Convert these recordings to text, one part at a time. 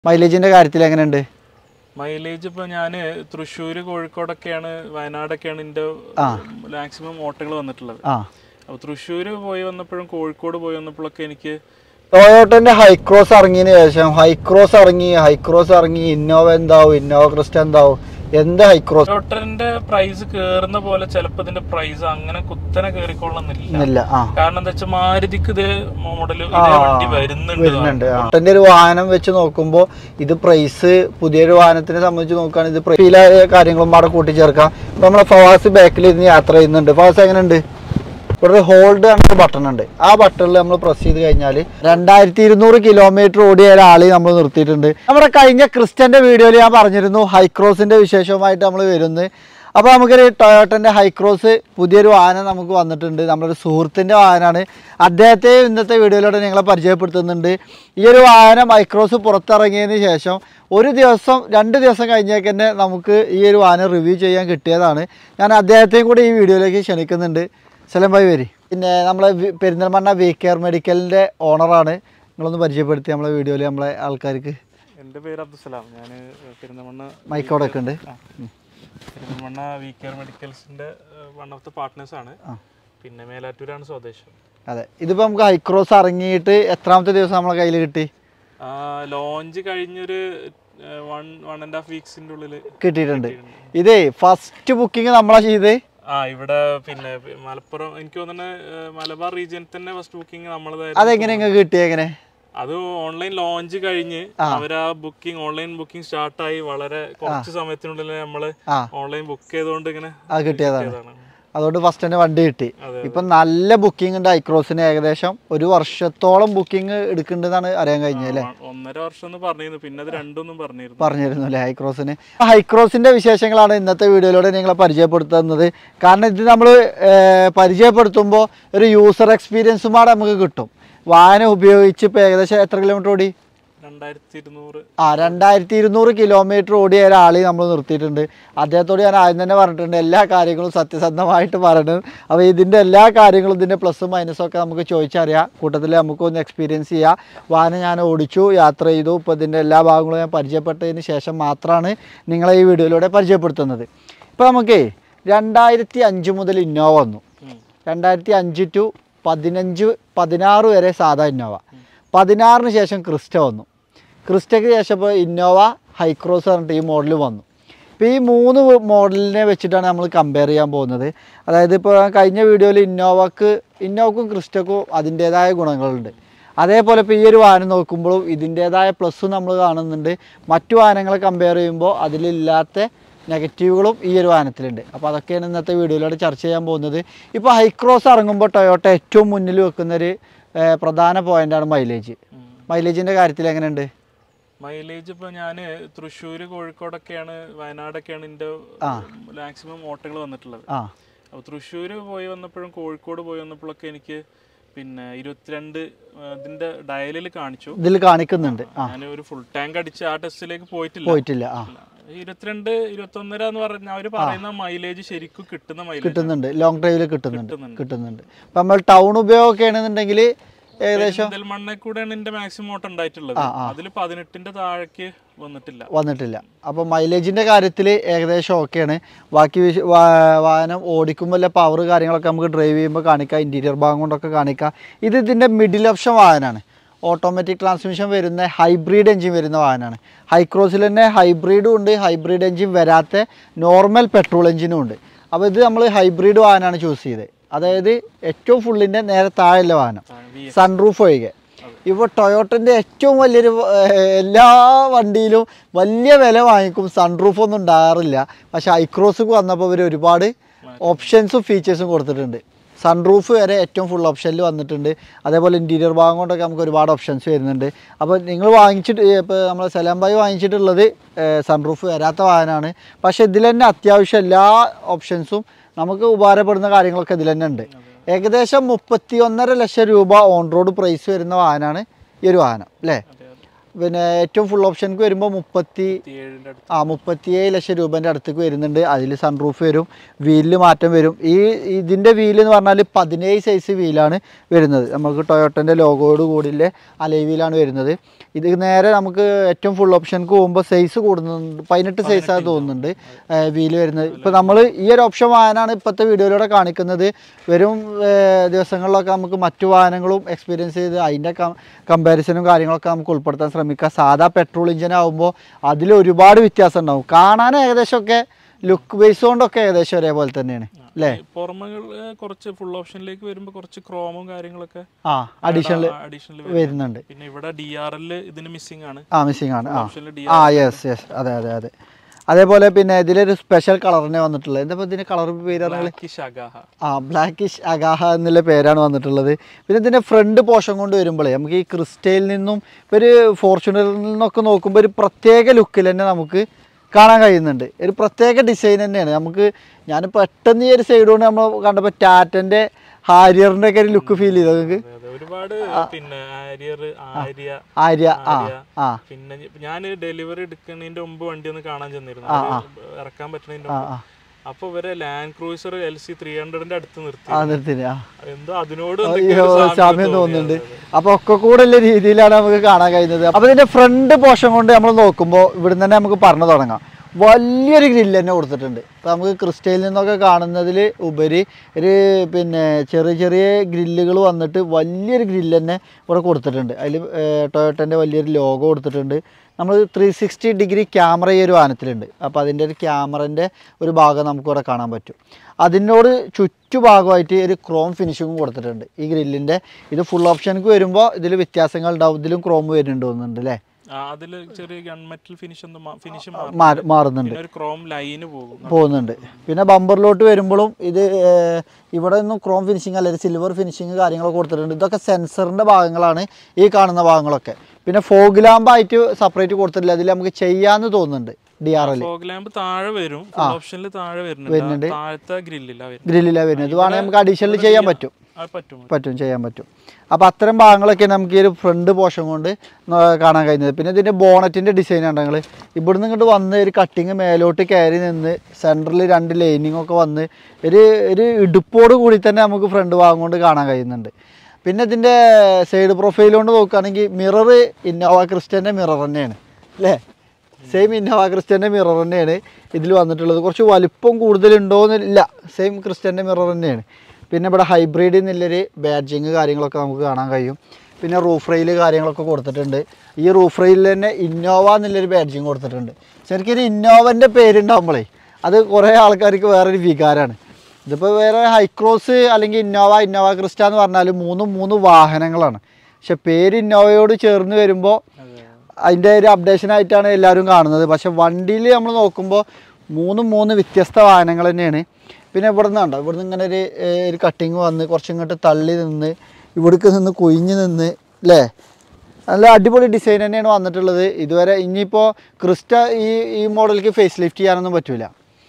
മൈലേജിന്റെ കാര്യത്തിൽ എങ്ങനെയുണ്ട് മൈലേജ് ഇപ്പൊ ഞാന് തൃശ്ശൂര് കോഴിക്കോടൊക്കെയാണ് വയനാടൊക്കെയാണ് എന്റെ മാക്സിമം ഓട്ടങ്ങൾ വന്നിട്ടുള്ളത് ആ അപ്പൊ തൃശ്ശൂര് പോയി വന്നപ്പോഴും കോഴിക്കോട് പോയി വന്നപ്പോഴൊക്കെ എനിക്ക് ടൊയോട്ടന്റെ ഹൈക്രോസ് ഇറങ്ങിയതിന് ശേഷം ഹൈക്രോസ് ഇറങ്ങി ഹൈക്രോസ് ഇറങ്ങി ഇന്നോവ എന്താവും ഇന്നോവ ക്രിസ്റ്റ എന്താവും എന്ത് ഹൈക്രോസ് ടൊയോട്ടന്റെ പ്രൈസ് കേറുന്ന പോലെ ചിലപ്പോ ഇതിന്റെ പ്രൈസ് അങ്ങനെ കുത്തനെ കേറിക്കൊള്ളുന്നില്ല ഇല്ല ആ കാരണം എന്താ വെച്ചാൽ മാരുതിക്ക് ഇത് മോഡൽ ഇതേ വണ്ടി വരുന്നുണ്ട് വരുന്നുണ്ട് ടൊയോട്ടന്റെ ഒരു വാഹനം വെച്ച് നോക്കുമ്പോൾ ഇത് പ്രൈസ് പുതിയൊരു വാഹനത്തിനെ സംബന്ധിച്ച് നോക്കുകയാണെങ്കിൽ ഇത് പ്രൈസ് ചില കാര്യങ്ങളും അവിടെ കൂട്ടിച്ചേർക്കാം ഇപ്പൊ നമ്മളെ ഫവാസ് ബാക്കിൽ ഇരുന്ന് യാത്ര ചെയ്യുന്നുണ്ട് ഫവാസ് എങ്ങനെയുണ്ട് ഇവിടെ ഒരു ഹോൾഡ് എന്നൊരു ബട്ടൺ ഉണ്ട് ആ ബട്ടണിൽ നമ്മൾ പ്രസ് ചെയ്ത് കഴിഞ്ഞാൽ രണ്ടായിരത്തി ഇരുന്നൂറ് കിലോമീറ്റർ ഓടിയ ഒരാളെ നമ്മൾ നിർത്തിയിട്ടുണ്ട് നമ്മുടെ കഴിഞ്ഞ ക്രിസ്റ്റന്റെ വീഡിയോയിൽ ഞാൻ പറഞ്ഞിരുന്നു ഹൈക്രോസിന്റെ വിശേഷവുമായിട്ട് നമ്മൾ വരുന്നത് അപ്പോൾ നമുക്കൊരു ടൊയോട്ടൻ്റെ ഹൈക്രോസ് പുതിയൊരു വാഹനം നമുക്ക് വന്നിട്ടുണ്ട് നമ്മളൊരു സുഹൃത്തിൻ്റെ വാഹനമാണ് അദ്ദേഹത്തെ ഇന്നത്തെ വീഡിയോയിലൂടെ നിങ്ങളെ പരിചയപ്പെടുത്തുന്നുണ്ട് ഈ ഒരു വാഹനം ഹൈക്രോസ് പുറത്തിറങ്ങിയതിന് ശേഷം ഒരു ദിവസം രണ്ട് ദിവസം കഴിഞ്ഞേക്ക് തന്നെ നമുക്ക് ഈ ഒരു വാഹനം റിവ്യൂ ചെയ്യാൻ കിട്ടിയതാണ് ഞാൻ അദ്ദേഹത്തെയും കൂടി ഈ വീഡിയോയിലേക്ക് ക്ഷണിക്കുന്നുണ്ട് സലം ഭായി വരി പിന്നെ നമ്മളെ വി- പെരിന്തൽമണ്ണ വി കെയർ മെഡിക്കലിൻ്റെ ഓണറാണ് നിങ്ങളൊന്ന് പരിചയപ്പെടുത്തി നമ്മളെ വീഡിയോയിൽ നമ്മളെ ആൾക്കാർക്ക് എന്റെ പേര് അബ്ദുസലാം ഞാൻ പെരുന്തമണ്ണ മൈക്കോടെ ഒക്കെ ഉണ്ട് ആ. പെരുന്തമണ്ണ വി കെയർ മെഡിക്കൽസിന്റെ വൺ ഓഫ് ദ പാർട്ട്നേഴ്സ് ആണ് ആ. പിന്നെ മേലാറ്റൂരാണ് സ്വദേശം അതെ ഇതിപ്പോൾ നമുക്ക് ഹൈക്രോസ് ഇറങ്ങിയിട്ട് എത്രാമത്തെ ദിവസം നമ്മളെ കയ്യിൽ കിട്ടി ലോഞ്ച് കഴിഞ്ഞൊരു വൺ വൺ ആൻഡ് ഹാഫ് വീക്സിന്റെ ഉള്ളിൽ കിട്ടിയിട്ടുണ്ട് ഇതേ ഫസ്റ്റ് ബുക്കിംഗ് നമ്മളാ ചെയ്ത് ആ ഇവിടെ പിന്നെ മലപ്പുറം എനിക്ക് തോന്നുന്നു മലബാർ റീജിയൻ തന്നെ ഫസ്റ്റ് ബുക്കിംഗ് നമ്മളതായിരുന്നു അതെങ്ങനെ നിങ്ങൾക്ക് കിട്ടിയ എങ്ങനെ അത് ഓൺലൈൻ ലോഞ്ച് കഴിഞ്ഞ് അവർ ആ ബുക്കിംഗ് ഓൺലൈൻ ബുക്കിംഗ് സ്റ്റാർട്ടായി വളരെ കുറച്ച് സമയത്തിനുള്ളിൽ നമ്മള് ആ ഓൺലൈൻ ബുക്ക് ചെയ്തുകൊണ്ട് ഇങ്ങനെ ആ കിട്ടിയതാണ് ചെയ്തതാണ്. അതുകൊണ്ട് ഫസ്റ്റ് തന്നെ വണ്ടി കിട്ടി അതെ, ഇപ്പം നല്ല ബുക്കിംഗ് ഉണ്ട് ഹൈക്രോസിന് ഏകദേശം ഒരു വർഷത്തോളം ബുക്കിംഗ് എടുക്കുന്നുണ്ടെന്നാണ് അറിയാൻ കഴിഞ്ഞത് അല്ലേ ഒ- ഒന്നര വർഷം എന്ന് പറഞ്ഞിരുന്നു പിന്നെ അത് രണ്ടൊന്നും പറഞ്ഞിരുന്നു പറഞ്ഞിരുന്നു അല്ലേ ഹൈക്രോസിന് ഹൈക്രോസിന്റെ വിശേഷങ്ങളാണ് ഇന്നത്തെ വീഡിയോയിലൂടെ നിങ്ങളെ പരിചയപ്പെടുത്തുന്നത് കാരണം ഇത് നമ്മൾ പരിചയപ്പെടുത്തുമ്പോൾ ഒരു യൂസർ എക്സ്പീരിയൻസും കൂടെ നമുക്ക് കിട്ടും വാഹനം ഉപയോഗിച്ച് ഇപ്പോൾ ഏകദേശം എത്ര കിലോമീറ്റർ ഓടി രണ്ടായിരത്തി ഇരുന്നൂറ് ആ രണ്ടായിരത്തി ഇരുന്നൂറ് കിലോമീറ്റർ ഓടിയ ഒരാളെ നമ്മൾ നിർത്തിയിട്ടുണ്ട് അദ്ദേഹത്തോട് ഞാൻ ആദ്യം തന്നെ പറഞ്ഞിട്ടുണ്ട് എല്ലാ കാര്യങ്ങളും സത്യസന്ധമായിട്ട് പറയണത് അപ്പോൾ ഇതിൻ്റെ എല്ലാ കാര്യങ്ങളും ഇതിൻ്റെ പ്ലസ്സും മൈനസും ഒക്കെ നമുക്ക് ചോദിച്ചറിയാം കൂട്ടത്തിൽ നമുക്കൊന്ന് എക്സ്പീരിയൻസ് ചെയ്യാം വാഹനം ഞാൻ ഓടിച്ചു യാത്ര ചെയ്തു ഇപ്പോൾ ഇതിൻ്റെ എല്ലാ ഭാഗങ്ങളും ഞാൻ പരിചയപ്പെട്ടതിന് ശേഷം മാത്രമാണ് നിങ്ങളെ ഈ വീഡിയോയിലൂടെ പരിചയപ്പെടുത്തുന്നത് ഇപ്പോൾ നമുക്കേ രണ്ടായിരത്തി അഞ്ച് മുതൽ ഇന്നോവ വന്നു ഉം. രണ്ടായിരത്തി അഞ്ച് ടു പതിനഞ്ച് പതിനാറ് വരെ സാധാ ഇന്നോവ പതിനാറിന് ശേഷം ക്രിസ്റ്റ വന്നു ക്രിസ്റ്റയ്ക്ക് ശേഷം ഇപ്പോൾ ഇന്നോവ ഹൈക്രോസ് പറഞ്ഞിട്ട് ഈ മോഡൽ വന്നു ഇപ്പോൾ ഈ മൂന്ന് മോഡലിനെ വെച്ചിട്ടാണ് നമ്മൾ കമ്പയർ ചെയ്യാൻ പോകുന്നത് അതായത് ഇപ്പോൾ കഴിഞ്ഞ വീഡിയോയിൽ ഇന്നോവക്ക് ഇന്നോവക്കും ക്രിസ്റ്റക്കും അതിൻ്റേതായ ഗുണങ്ങളുണ്ട് അതേപോലെ ഇപ്പോൾ ഈ ഒരു വാഹനം നോക്കുമ്പോഴും ഇതിൻ്റേതായ പ്ലസ്സും നമ്മൾ കാണുന്നുണ്ട് മറ്റു വാഹനങ്ങളെ കമ്പയർ ചെയ്യുമ്പോൾ അതിലില്ലാത്ത നെഗറ്റീവുകളും ഈ ഒരു വാഹനത്തിലുണ്ട് അപ്പോൾ അതൊക്കെയാണ് ഇന്നത്തെ വീഡിയോയിലൂടെ ചർച്ച ചെയ്യാൻ പോകുന്നത് ഇപ്പോൾ ഹൈക്രോസ് ഇറങ്ങുമ്പോൾ ടൊയോട്ട ഏറ്റവും മുന്നിൽ വെക്കുന്നൊരു ഏർ, പ്രധാന പോയിൻ്റാണ് മൈലേജ് ഉം. മൈലേജിൻ്റെ കാര്യത്തിൽ എങ്ങനെയുണ്ട് മൈലേജ് ഇപ്പൊ ഞാന് തൃശ്ശൂര് കോഴിക്കോടൊക്കെയാണ് വയനാടൊക്കെയാണ് എന്റെ ആ. മാക്സിമം ഓട്ടങ്ങൾ വന്നിട്ടുള്ളത് ആ അപ്പൊ തൃശ്ശൂര് പോയി വന്നപ്പോഴും കോഴിക്കോട് പോയി വന്നപ്പോഴൊക്കെ എനിക്ക് പിന്നെ ഇരുപത്തിരണ്ട് ആ, ഇതിന്റെ ഡയലിൽ കാണിച്ചു ഇതിൽ കാണിക്കുന്നുണ്ട് ആ ഞാൻ ഒരു ഫുൾ ടാങ്ക് അടിച്ച് ആ ടെസ്റ്റിലേക്ക് പോയിട്ടില്ല പോയിട്ടില്ല ആ ഇരുപത്തിരണ്ട് ഇരുപത്തൊന്നര എന്ന് പറഞ്ഞ അവര് പറയുന്ന മൈലേജ് ശരിക്കും കിട്ടുന്ന മൈലേജ് കിട്ടുന്നുണ്ട് ലോങ് ഡ്രൈവിൽ കിട്ടുന്നുണ്ട് കിട്ടുന്നുണ്ട്. കിട്ടുന്നുണ്ട് ഇപ്പം നമ്മൾ ടൗൺ ഉപയോഗമൊക്കെ ആണെന്നുണ്ടെങ്കിൽ ഏകദേശം പെരിന്തൽമണ്ണ കൂടെയാണ് എന്റെ മാക്സിമം ഓട്ടം ഉണ്ടായിട്ടുള്ളത് ആ, ആ. അതിൽ പതിനെട്ടിന്റെ താഴേക്ക് വന്നിട്ടില്ല വന്നിട്ടില്ല അപ്പോൾ മൈലേജിൻ്റെ കാര്യത്തിൽ ഏകദേശം ഓക്കെയാണ് ബാക്കി വിശ- വാ- വാഹനം ഓടിക്കുമ്പോൾ പവർ കാര്യങ്ങളൊക്കെ നമുക്ക് ഡ്രൈവ് ചെയ്യുമ്പോൾ കാണിക്കാം ഇൻറ്റീരിയർ ഭാഗം കൊണ്ടൊക്കെ കാണിക്കാം ഇത് ഇതിൻ്റെ മിഡിൽ ഓപ്ഷൻ വാഹനമാണ് ഓട്ടോമാറ്റിക് ട്രാൻസ്മിഷൻ വരുന്ന ഹൈബ്രിഡ് എഞ്ചിൻ വരുന്ന വാഹനമാണ് ഹൈക്രോസിൽ തന്നെ ഹൈബ്രിഡും ഉണ്ട് ഹൈബ്രിഡ് എഞ്ചിൻ വരാത്ത നോർമൽ പെട്രോൾ എഞ്ചിനും ഉണ്ട് അപ്പോൾ ഇത് നമ്മൾ ഹൈബ്രിഡ് വാഹനമാണ് ചൂസ് ചെയ്തത് അതായത് ഏറ്റവും ഫുള്ളിൻ്റെ നേരെ താഴെയുള്ള വാഹനം വി ഒഴികെ ഇപ്പോൾ ടൊയോട്ടൻ്റെ ഏറ്റവും വലിയൊരു ഏർ, എല്ലാ വണ്ടിയിലും വലിയ വില വാങ്ങിക്കും സൺറൂഫ് ഒന്നും ഉണ്ടാകാറില്ല പക്ഷേ ഐക്രോസിക്ക് വന്നപ്പോൾ ഇവർ ഒരുപാട് ഓപ്ഷൻസും ഫീച്ചേഴ്സും കൊടുത്തിട്ടുണ്ട് സൺറൂഫ് വരെ ഏറ്റവും ഫുൾ ഓപ്ഷനിൽ വന്നിട്ടുണ്ട് അതേപോലെ ഇൻറ്റീരിയർ ഭാഗം കൊണ്ടൊക്കെ നമുക്ക് ഒരുപാട് ഓപ്ഷൻസ് വരുന്നുണ്ട് അപ്പോൾ നിങ്ങൾ വാങ്ങിച്ചിട്ട് ഇപ്പോൾ നമ്മൾ സലാംബായി വാങ്ങിച്ചിട്ടുള്ളത് സൺറൂഫ് വരാത്ത വാഹനമാണ് പക്ഷേ ഇതിൽ തന്നെ അത്യാവശ്യം എല്ലാ ഓപ്ഷൻസും നമുക്ക് ഉപകാരപ്പെടുന്ന കാര്യങ്ങളൊക്കെ ഇതിൽ തന്നെ ഉണ്ട് ഏകദേശം മുപ്പത്തി ഒന്നര ലക്ഷം രൂപ ഓൺ റോഡ് പ്രൈസ് വരുന്ന വാഹനമാണ് ഈ ഒരു വാഹനം അല്ലേ അതെ അതെ പിന്നെ ഏറ്റവും ഫുൾ ഓപ്ഷൻക്ക് വരുമ്പോൾ മുപ്പത്തി ഏഴിൻ്റെ അടുത്ത് ആ മുപ്പത്തിയേഴ് ലക്ഷം രൂപേൻ്റെ അടുത്തേക്ക് വരുന്നുണ്ട് അതിൽ സൺറൂഫ് വരും വീലിൽ മാറ്റം വരും ഈ ഇതിൻ്റെ വീല് എന്ന് പറഞ്ഞാൽ പതിനേഴ് സൈസ് വീലാണ് വരുന്നത് നമുക്ക് ടൊയോട്ടൻ്റെ ലോഗോയോട് കൂടിയുള്ള അലൈ വീലാണ് വരുന്നത് ഇത് നേരെ നമുക്ക് ഏറ്റവും ഫുൾ ഓപ്ഷൻക്ക് പോകുമ്പോൾ സൈസ് കൂടുന്നുണ്ട് പതിനെട്ട് സൈസാണ് തോന്നുന്നുണ്ട് വീല് വരുന്നത് ഇപ്പോൾ നമ്മൾ ഈ ഒരു ഓപ്ഷൻ വാഹനമാണ് ഇപ്പോഴത്തെ വീഡിയോയിലൂടെ കാണിക്കുന്നത് വരും ഏഹ്, ദിവസങ്ങളിലൊക്കെ നമുക്ക് മറ്റു വാഹനങ്ങളും എക്സ്പീരിയൻസ് ചെയ്ത് അതിൻ്റെ കമ്പാരിസണും കാര്യങ്ങളൊക്കെ നമുക്ക് ഉൾപ്പെടുത്താൻ ശ്രമിക്കുക സാധാ പെട്രോൾ എഞ്ചിൻ ആകുമ്പോൾ അതിൽ ഒരുപാട് വ്യത്യാസം ഉണ്ടാവും കാണാൻ ഏകദേശമൊക്കെ ലുക്ക് ബേസ് കൊണ്ടൊക്കെ ഏകദേശം ഒരേപോലെ തന്നെയാണ് അല്ലേ പുറമകൾ കുറച്ച് ഫുൾ ഓപ്ഷനിലേക്ക് വരുമ്പോൾ കുറച്ച് ക്രോമും കാര്യങ്ങളൊക്കെ ആ അഡീഷണൽ അഡീഷണൽ വരുന്നുണ്ട് പിന്നെ ഇവിടെ ഡി ആർ എൽ ഇതിന് മിസ്സിംഗ് ആണ് ആ മിസ്സിംഗ് ആണ് ആ ഓപ്ഷനിൽ ഡി ആ യെസ് യെസ് അതെ അതെ അതെ അതേപോലെ പിന്നെ ഇതിലൊരു സ്പെഷ്യൽ കളറിനെ വന്നിട്ടുള്ളത് എന്താ ഇതിൻ്റെ കളർ പേര് പറഞ്ഞാൽ ഷഗാഹ ആ ബ്ലാക്കിഷ് അഗാഹ എന്നുള്ള പേരാണ് വന്നിട്ടുള്ളത് പിന്നെ ഇതിൻ്റെ ഫ്രണ്ട് പോഷൻ കൊണ്ട് വരുമ്പോഴേ നമുക്ക് ഈ ക്രിസ്റ്റയിൽ നിന്നും ഇപ്പൊ ഒരു ഫോർച്യൂണറിൽ നിന്നൊക്കെ നോക്കുമ്പോൾ ഒരു പ്രത്യേക ലുക്കിൽ തന്നെ നമുക്ക് കാണാൻ കഴിയുന്നുണ്ട് ഒരു പ്രത്യേക ഡിസൈൻ തന്നെയാണ് നമുക്ക് ഞാൻ പെട്ടെന്ന് ഈ ഒരു സൈഡ് കൊണ്ട് നമ്മൾ കണ്ടപ്പോൾ ടാറ്റൻ്റെ ഹാരിയറിൻ്റെ ഒക്കെ ഒരു ലുക്ക് ഫീൽ ചെയ്തു നിങ്ങൾക്ക് അതെ, അതെ. ഒരുപാട് പിന്നെ ആര്യർ ആര്യ ആര്യ ആ ആ പിന്നെ ഞാൻ ഡെലിവറി എടുക്കുന്നതിന്റെ മുമ്പ് വണ്ടി ഒന്ന് കാണാൻ ചെന്നിരുന്നു അത് ഇറക്കാൻ പറ്റുന്നതിന്റെ മുമ്പ് അപ്പൊ ഇവരെ Land Cruiser L C three ഹൺഡ്രഡിന്റെ അടുത്ത് നിർത്തി ആ നിർത്തിന് ആ എന്തോ അതിനോട് അയ്യോ എന്തൊക്കെയോ ഒരു സാമ്യം സാമ്യം തോന്നി. തോന്നുന്നുണ്ട് അപ്പൊ ഒക്കെ കൂടെ ഉള്ള രീതിയിലാണ് നമുക്ക് കാണാൻ കഴിയുന്നത് അപ്പൊ ഇതിന്റെ ഫ്രണ്ട് പോർഷൻ കൊണ്ട് നമ്മൾ നോക്കുമ്പോൾ ഇവിടുന്ന് തന്നെ നമുക്ക് പറഞ്ഞു തുടങ്ങാം വലിയൊരു ഗ്രില്ല് തന്നെ കൊടുത്തിട്ടുണ്ട് ഇപ്പൊ നമുക്ക് ക്രിസ്റ്റയിൽ നിന്നൊക്കെ കാണുന്നതിൽ ഉപരി ഒരു പിന്നെ ചെറിയ ചെറിയ ഗ്രില്ലുകൾ വന്നിട്ട് വലിയൊരു ഗ്രില്ല് തന്നെ ഇവിടെ കൊടുത്തിട്ടുണ്ട് അതിൽ ടൊയോട്ടൻ്റെ വലിയൊരു ലോഗോ കൊടുത്തിട്ടുണ്ട് നമ്മൾ ത്രീ സിക്സ്റ്റി ഡിഗ്രി ക്യാമറ ഈ ഒരു വാഹനത്തിലുണ്ട് അപ്പോൾ അതിൻ്റെ ഒരു ക്യാമറൻ്റെ ഒരു ഭാഗം നമുക്കിവിടെ കാണാൻ പറ്റും അതിനോട് ചുറ്റുഭാഗമായിട്ട് ഒരു ക്രോം ഫിനിഷിങ്ങും കൊടുത്തിട്ടുണ്ട് ഈ ഗ്രില്ലിൻ്റെ ഇത് ഫുൾ ഓപ്ഷനക്ക് വരുമ്പോൾ ഇതിൽ വ്യത്യാസങ്ങൾ ഉണ്ടാവും ഇതിലും ക്രോം വരുന്നുണ്ട് തോന്നുന്നുണ്ട് അല്ലേ ആ, അതില് ചെറിയ ഗൺമെറ്റൽ ഫിനിഷ് ഒന്ന് ഫിനിഷ് മാറി- മാറുന്നുണ്ട് പിന്നെ ഒരു ക്രോം ലൈന് പോകും പോകുന്നുണ്ട് പിന്നെ ബമ്പറിലോട്ട് വരുമ്പോഴും ഇത് ഏർ, ഇവിടെ ഒന്നും ക്രോം ഫിനിഷിങ് അല്ല ഒരു സിൽവർ ഫിനിഷിങ് കാര്യങ്ങളൊക്കെ കൊടുത്തിട്ടുണ്ട് ഇതൊക്കെ സെൻസറിൻ്റെ ഭാഗങ്ങളാണ് ഈ കാണുന്ന ഭാഗങ്ങളൊക്കെ പിന്നെ ഫോഗ് ലാമ്പായിട്ട് സെപ്പറേറ്റ് കൊടുത്തിട്ടില്ല അതിൽ നമുക്ക് ചെയ്യാന്ന് തോന്നുന്നുണ്ട് D R L fog lamp താഴെ വരും ഓപ്ഷനിൽ താഴെ വരുന്നുണ്ട്. വരുന്നുണ്ട് ആ താഴത്തെ ഗ്രില്ലില്ല വരുന്നത് ഗ്രില്ലിലാണ് വരുന്നത് ഇത് വേണമെങ്കിൽ നമുക്ക് അഡീഷണൽ ചെയ്യാൻ പറ്റും അത് പറ്റും പറ്റും ചെയ്യാൻ പറ്റും അപ്പോൾ അത്തരം ഭാഗങ്ങളൊക്കെ നമുക്ക് ഈ ഒരു ഫ്രണ്ട് പോർഷൻ കൊണ്ട് ന- കാണാൻ കഴിയുന്നത് പിന്നെ ഇതിൻ്റെ ബോണറ്റിൻ്റെ ഡിസൈൻ ആണ് ഞങ്ങൾ ഇവിടുന്ന് ഇങ്ങോട്ട് വന്ന് ഒരു കട്ടിങ് മേലോട്ട് കയറി നിന്ന് സെൻറ്ററിൽ രണ്ട് ലൈനിങ് ഒക്കെ വന്ന് ഒരു ഒരു ഇടുപ്പോട് കൂടി തന്നെ നമുക്ക് ഫ്രണ്ട് ഭാഗം കൊണ്ട് കാണാൻ കഴിയുന്നുണ്ട് പിന്നെ ഇതിൻ്റെ സൈഡ് പ്രൊഫൈൽ കൊണ്ട് നോക്കുകയാണെങ്കിൽ മിറർ ഇന്നോവ ക്രിസ്റ്റൻ്റെ മിറർ തന്നെയാണ് അല്ലേ സെയിം ഇന്നോവ ക്രിസ്റ്റൻ്റെ മിറർ തന്നെയാണ് ഇതിൽ വന്നിട്ടുള്ളത് കുറച്ച് വലിപ്പം കൂടുതലുണ്ടോയെന്നില്ല സെയിം ക്രിസ്റ്റൻ്റെ മിറർ തന്നെയാണ് പിന്നെ ഇവിടെ ഹൈബ്രിഡ് എന്നുള്ളൊരു ബാഡ്ജിങ് കാര്യങ്ങളൊക്കെ നമുക്ക് കാണാൻ കഴിയും പിന്നെ റൂഫ് റെയിൽ കാര്യങ്ങളൊക്കെ കൊടുത്തിട്ടുണ്ട് ഈ റൂഫ് റെയിലിൽ തന്നെ ഇന്നോവ എന്നുള്ളൊരു ബാഡ്ജിങ് കൊടുത്തിട്ടുണ്ട് ശരിക്കും ഒരു ഇന്നോവൻ്റെ പേരുണ്ടാകുമ്പോഴേ അത് കുറേ ആൾക്കാർക്ക് വേറൊരു വികാരമാണ് ഇതിപ്പോൾ വേറെ ഹൈക്രോസ് അല്ലെങ്കിൽ ഇന്നോവ ഇന്നോവ ക്രിസ്റ്റ എന്ന് പറഞ്ഞാൽ മൂന്നും മൂന്ന് വാഹനങ്ങളാണ് പക്ഷെ പേര് ഇന്നോവയോട് ചേർന്ന് വരുമ്പോൾ അതിൻ്റെ ഒരു അപ്ഡേഷൻ ആയിട്ടാണ് എല്ലാവരും കാണുന്നത് പക്ഷെ വണ്ടിയിൽ നമ്മൾ നോക്കുമ്പോൾ മൂന്നും മൂന്ന് വ്യത്യസ്ത വാഹനങ്ങൾ തന്നെയാണ് പിന്നെ ഇവിടെ നിന്ന് കണ്ടോ ഇവിടുന്ന് ഇങ്ങനെ ഒരു ഏഹ്, ഒരു കട്ടിങ് വന്ന് കുറച്ചിങ്ങോട്ട് തള്ളി നിന്ന് ഇവിടേക്ക് നിന്ന് കൊഴിഞ്ഞ് നിന്ന് അല്ലേ നല്ല അടിപൊളി ഡിസൈൻ തന്നെയാണ് വന്നിട്ടുള്ളത് ഇതുവരെ ഇനിയിപ്പോൾ ക്രിസ്റ്റ ഈ ഈ മോഡലിക്ക് ഫേസ് ലിഫ്റ്റ് ചെയ്യാനൊന്നും പറ്റൂല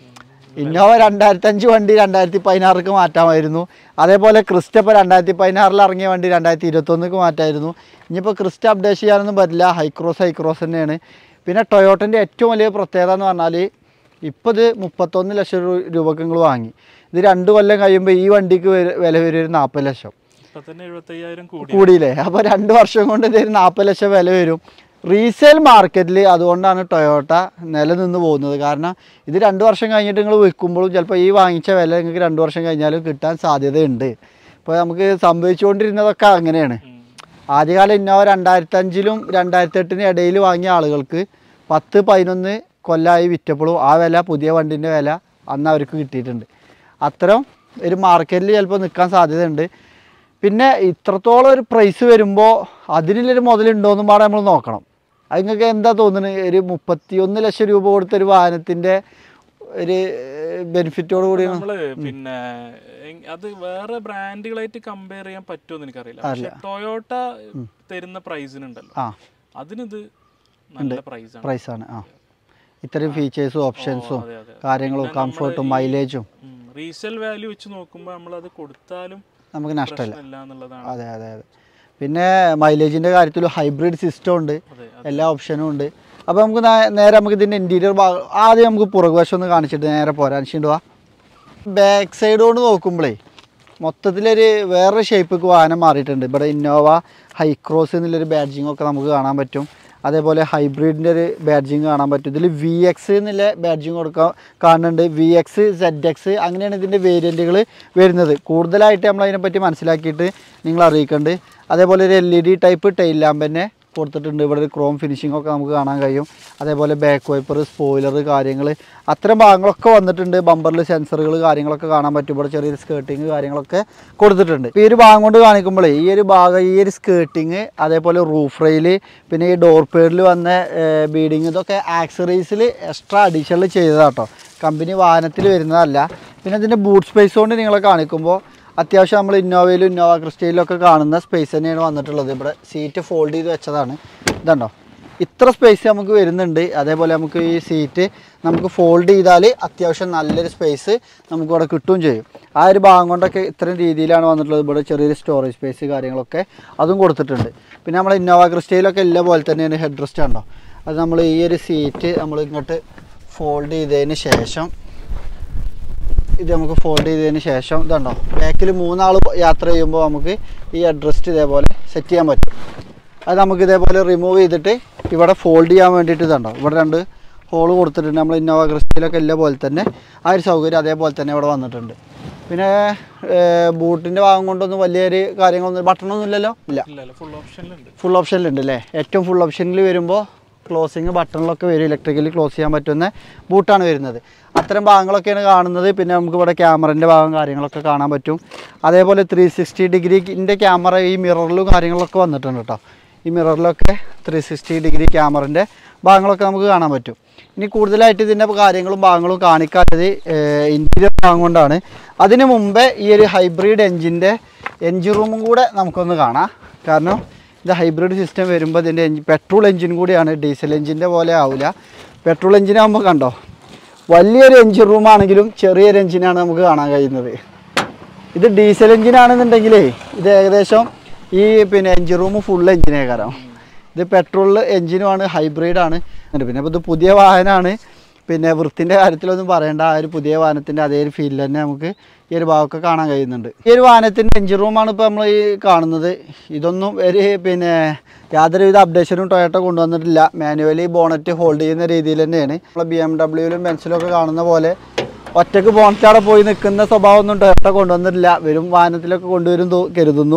ഇന്നോവ രണ്ടായിരത്തി അഞ്ച് വണ്ടി രണ്ടായിരത്തി പതിനാറിക്ക് മാറ്റാമായിരുന്നു അതേപോലെ ക്രിസ്റ്റ ഇപ്പോൾ രണ്ടായിരത്തി പതിനാറിൽ ഇറങ്ങിയ വണ്ടി രണ്ടായിരത്തി ഇരുപത്തൊന്നിക്ക് മാറ്റായിരുന്നു ഇനിയിപ്പോൾ ക്രിസ്റ്റ അപ്ഡേറ്റ് ചെയ്യാനൊന്നും പറ്റില്ല ഹൈക്രോസ് ഹൈക്രോസ് തന്നെയാണ് പിന്നെ ടൊയോട്ടൻ്റെ ഏറ്റവും വലിയ പ്രത്യേകത എന്ന് പറഞ്ഞാൽ ഇപ്പോൾ ഇത് മുപ്പത്തൊന്ന് ലക്ഷം രൂ- രൂപക്ക് നിങ്ങൾ വാങ്ങി ഇത് രണ്ട് കൊല്ലം കഴിയുമ്പോൾ ഈ വണ്ടിക്ക് വര- വില വരും ഒരു നാൽപ്പത് ലക്ഷം ഇപ്പൊ തന്നെ എഴുപത്തയ്യായിരം കൂടി കൂടിയില്ലേ അപ്പോൾ രണ്ട് വർഷം കൊണ്ട് ഇതൊരു നാൽപ്പത് ലക്ഷം വില വരും റീസെയിൽ മാർക്കറ്റിൽ അതുകൊണ്ടാണ് ടൊയോട്ട നിലനിന്ന് പോകുന്നത് കാരണം ഇത് രണ്ട് വർഷം കഴിഞ്ഞിട്ട് നിങ്ങൾ വിൽക്കുമ്പോഴും ചിലപ്പോൾ ഈ വാങ്ങിച്ച വില നിങ്ങൾക്ക് രണ്ട് വർഷം കഴിഞ്ഞാലും കിട്ടാൻ സാധ്യതയുണ്ട് ഇപ്പോൾ നമുക്ക് സംഭവിച്ചുകൊണ്ടിരുന്നതൊക്കെ അങ്ങനെയാണ് ഉം. ആദ്യകാലം ഇന്നോവ രണ്ടായിരത്തി അഞ്ചിലും രണ്ടായിരത്തി എട്ടിനും ഇടയിൽ വാങ്ങിയ ആളുകൾക്ക് പത്ത് പതിനൊന്ന് കൊല്ലമായി വിറ്റപ്പോഴും ആ വില പുതിയ വണ്ടിൻ്റെ വില അന്ന് അവർക്ക് കിട്ടിയിട്ടുണ്ട് അത്തരം ഒരു മാർക്കറ്റിൽ ചിലപ്പോൾ നിൽക്കാൻ സാധ്യതയുണ്ട് പിന്നെ ഇത്രത്തോളം ഒരു പ്രൈസ് വരുമ്പോൾ അതിനുള്ളൊരു മുതലുണ്ടോയെന്നും പാടെ നമ്മൾ നോക്കണം അത് നിങ്ങൾക്ക് എന്താ തോന്നുന്നത് ഒരു മുപ്പത്തി ഒന്ന് ലക്ഷം രൂപ കൊടുത്തൊരു വാഹനത്തിൻ്റെ ഒരു ബെനിഫിറ്റോട് കൂടി നമ്മള് പിന്നെ എങ്- അത് വേറെ ബ്രാൻഡുകളായിട്ട് കമ്പയർ ചെയ്യാൻ പറ്റുമെന്ന് എനിക്കറിയില്ല പക്ഷെ ടൊയോട്ട തരുന്ന പ്രൈസിനുണ്ടല്ലോ ആ അതിനിത് നല്ല പ്രൈസാണ് പ്രൈസാണ് ആ ഇത്രയും ഫീച്ചേഴ്സും ഓപ്ഷൻസും അതെ അതെ കാര്യങ്ങളും കംഫർട്ടും മൈലേജും റീസെൽ വാല്യൂ വെച്ച് നോക്കുമ്പോൾ നമ്മൾ അത് കൊടുത്താലും നമുക്ക് നഷ്ടമില്ല പ്രശ്നമില്ല എന്നുള്ളതാണ് അതെ അതെ അതെ പിന്നെ മൈലേജിൻ്റെ കാര്യത്തിൽ ഹൈബ്രിഡ് സിസ്റ്റം ഉണ്ട് അതെ എല്ലാ ഓപ്ഷനും ഉണ്ട് അപ്പോൾ നമുക്ക് നേ- നേരെ നമുക്ക് ഇതിൻ്റെ ഇൻറ്റീരിയർ ഭാഗം ആദ്യം നമുക്ക് പുറകുവശം ഒന്ന് കാണിച്ചിട്ട് നേരെ പോരാൻ അനുസരിച്ച് ബാക്ക് സൈഡ് കൊണ്ട് നോക്കുമ്പോഴേ മൊത്തത്തിലൊരു വേറെ ഷേപ്പിക്ക് വാഹനം മാറിയിട്ടുണ്ട് ഇവിടെ ഇന്നോവ ഹൈക്രോസ് എന്നുള്ളൊരു ബാഡ്ജിങ് ഒക്കെ നമുക്ക് കാണാൻ പറ്റും അതേപോലെ ഹൈബ്രിഡിൻ്റെ ഒരു ബാഡ്ജിങ് കാണാൻ പറ്റും ഇതിൽ വി എക്സ് എന്നുള്ള ബാഡ്ജിങ് കൊടുക്കാൻ കാണുന്നുണ്ട് വി എക്സ് സെഡ് എക്സ് അങ്ങനെയാണ് ഇതിൻ്റെ വേരിയൻറ്റുകൾ വരുന്നത് കൂടുതലായിട്ട് നമ്മൾ അതിനെപ്പറ്റി മനസ്സിലാക്കിയിട്ട് നിങ്ങൾ അറിയിക്കുന്നുണ്ട് അതേപോലെ ഒരു L E D type tail lamp തന്നെ കൊടുത്തിട്ടുണ്ട് ഇവിടെ ഒരു ക്രോം ഫിനിഷിംഗ് ഒക്കെ നമുക്ക് കാണാൻ കഴിയും അതേപോലെ ബാക്ക് വൈപ്പർ സ്പോയിലർ കാര്യങ്ങൾ അത്തരം ഭാഗങ്ങളൊക്കെ വന്നിട്ടുണ്ട് ബമ്പറിൽ സെൻസറുകൾ കാര്യങ്ങളൊക്കെ കാണാൻ പറ്റും ഇവിടെ ചെറിയൊരു സ്കേർട്ടിങ് കാര്യങ്ങളൊക്കെ കൊടുത്തിട്ടുണ്ട് ഇപ്പോൾ ഈ ഒരു ഭാഗം കൊണ്ട് കാണിക്കുമ്പോഴേ ഈ ഒരു ഭാഗം ഈ ഒരു സ്കേർട്ടിങ് അതേപോലെ റൂഫ് റെയിൽ പിന്നെ ഈ ഡോർ പേഡിൽ വന്ന ബീഡിങ് ഇതൊക്കെ ആക്സറീസിൽ എക്സ്ട്രാ അഡീഷണൽ ചെയ്തതാട്ടോ കമ്പനി വാഹനത്തിൽ വരുന്നതല്ല പിന്നെ ഇതിൻ്റെ ബൂട്ട് സ്പേസ് കൊണ്ട് നിങ്ങളെ കാണിക്കുമ്പോൾ അത്യാവശ്യം നമ്മൾ ഇന്നോവയിലും ഇന്നോവ ക്രിസ്റ്റയിലും ഒക്കെ കാണുന്ന സ്പേസ് തന്നെയാണ് വന്നിട്ടുള്ളത് ഇവിടെ സീറ്റ് ഫോൾഡ് ചെയ്ത് വെച്ചതാണ് ഇതുണ്ടോ ഇത്ര സ്പേസ് നമുക്ക് വരുന്നുണ്ട് അതേപോലെ നമുക്ക് ഈ സീറ്റ് നമുക്ക് ഫോൾഡ് ചെയ്താൽ അത്യാവശ്യം നല്ലൊരു സ്പേസ് നമുക്ക് ഇവിടെ കിട്ടുകയും ചെയ്യും ആ ഒരു ഭാഗം കൊണ്ടൊക്കെ ഇത്രയും രീതിയിലാണ് വന്നിട്ടുള്ളത് ഇവിടെ ചെറിയൊരു സ്റ്റോറേജ് സ്പേസ് കാര്യങ്ങളൊക്കെ അതും കൊടുത്തിട്ടുണ്ട് പിന്നെ നമ്മൾ ഇന്നോവ ക്രിസ്റ്റയിലൊക്കെ എല്ലാ പോലെ തന്നെയാണ് ഹെഡ് റെസ്റ്റ് ഉണ്ടോ അത് നമ്മൾ ഈ ഒരു സീറ്റ് നമ്മൾ ഇങ്ങോട്ട് ഫോൾഡ് ചെയ്തതിന് ശേഷം ഇത് നമുക്ക് ഫോൾഡ് ചെയ്തതിന് ശേഷം ഇതുണ്ടോ ബാക്കിൽ മൂന്നാൾ യാത്ര ചെയ്യുമ്പോൾ നമുക്ക് ഈ അഡ്രസ്റ്റ് ഇതേപോലെ സെറ്റ് ചെയ്യാൻ പറ്റും അത് നമുക്ക് ഇതേപോലെ റിമൂവ് ചെയ്തിട്ട് ഇവിടെ ഫോൾഡ് ചെയ്യാൻ വേണ്ടിയിട്ട് ഇതുണ്ടോ ഇവിടെ രണ്ട് ഹോൾ കൊടുത്തിട്ടുണ്ട് നമ്മൾ ഇന്നോവ ക്രിസ്റ്റയിലൊക്കെ എല്ലാ പോലെ തന്നെ ആ ഒരു സൗകര്യം അതേപോലെ തന്നെ ഇവിടെ വന്നിട്ടുണ്ട് പിന്നെ ബൂട്ടിൻ്റെ ഭാഗം കൊണ്ടൊന്നും വലിയൊരു കാര്യങ്ങളൊന്നും ബട്ടണൊന്നും ഇല്ലല്ലോ ഇല്ല ഇല്ല ഇല്ല ഫുൾ ഓപ്ഷനിലുണ്ട് ഫുൾ ഓപ്ഷനിലുണ്ട് അല്ലേ ഏറ്റവും ഫുൾ ഓപ്ഷനിൽ വരുമ്പോൾ ക്ലോസിങ് ബട്ടണിലൊക്കെ വരും ഇലക്ട്രിക്കലി ക്ലോസ് ചെയ്യാൻ പറ്റുന്ന ബൂട്ടാണ് വരുന്നത് അത്തരം ഭാഗങ്ങളൊക്കെയാണ് കാണുന്നത് പിന്നെ നമുക്ക് ഇവിടെ ക്യാമറൻ്റെ ഭാഗം കാര്യങ്ങളൊക്കെ കാണാൻ പറ്റും അതേപോലെ ത്രീ സിക്സ്റ്റി ഡിഗ്രിൻ്റെ ക്യാമറ ഈ മിററിലും കാര്യങ്ങളൊക്കെ വന്നിട്ടുണ്ട് കേട്ടോ ഈ മിററിലൊക്കെ ത്രീ സിക്സ്റ്റി ഡിഗ്രി ക്യാമറൻ്റെ ഭാഗങ്ങളൊക്കെ നമുക്ക് കാണാൻ പറ്റും ഇനി കൂടുതലായിട്ട് ഇതിൻ്റെ കാര്യങ്ങളും ഭാഗങ്ങളും കാണിക്കാത്തത് ഇൻറ്റീരിയർ ഭാഗം കൊണ്ടാണ് അതിന് മുമ്പേ ഈ ഒരു ഹൈബ്രിഡ് എൻജിൻ്റെ എൻജിൻ റൂമും കൂടെ നമുക്കൊന്ന് കാണാം കാരണം ഇത് ഹൈബ്രിഡ് സിസ്റ്റം വരുമ്പോൾ ഇതിൻ്റെ എഞ്ചിൻ പെട്രോൾ എഞ്ചിൻ കൂടിയാണ് ഡീസൽ എഞ്ചിൻ്റെ പോലെ ആവില്ല പെട്രോൾ എഞ്ചിനാകുമ്പോൾ കണ്ടോ വലിയൊരു എഞ്ചിൻ റൂമാണെങ്കിലും ചെറിയൊരു എഞ്ചിനാണ് നമുക്ക് കാണാൻ കഴിയുന്നത് ഇത് ഡീസൽ എഞ്ചിനാണെന്നുണ്ടെങ്കിലേ ഇത് ഏകദേശം ഈ പിന്നെ എഞ്ചിൻ റൂം ഫുൾ എഞ്ചിനേക്കാരം ഇത് പെട്രോൾ എഞ്ചിനുമാണ് ഹൈബ്രിഡാണ് പിന്നെ ഇപ്പോൾ ഇത് പുതിയ വാഹനമാണ് പിന്നെ വൃത്തിൻ്റെ കാര്യത്തിലൊന്നും പറയേണ്ട ആ ഒരു പുതിയ വാഹനത്തിൻ്റെ അതേ ഒരു ഫീൽ തന്നെ നമുക്ക് ഈ ഒരു ഭാഗമൊക്കെ കാണാൻ കഴിയുന്നുണ്ട് ഈ ഒരു വാഹനത്തിൻ്റെ എഞ്ചിൻ റൂമാണ് ഇപ്പോൾ നമ്മൾ ഈ കാണുന്നത് ഇതൊന്നും ഒരു പിന്നെ യാതൊരുവിധ അപ്ഡേഷനും ടൊയോട്ട കൊണ്ടുവന്നിട്ടില്ല മാനുവലി ബോണറ്റ് ഹോൾഡ് ചെയ്യുന്ന രീതിയിൽ തന്നെയാണ് നമ്മൾ ബി എം ഡബ്ല്യൂയിലും ബെൻസിലും ഒക്കെ കാണുന്ന പോലെ ഒറ്റക്ക് ബോണറ്റാടെ പോയി നിൽക്കുന്ന സ്വഭാവമൊന്നും ടൊയോട്ട കൊണ്ടുവന്നിട്ടില്ല വരും വാഹനത്തിലൊക്കെ കൊണ്ടുവരും തോ- കരുതുന്നു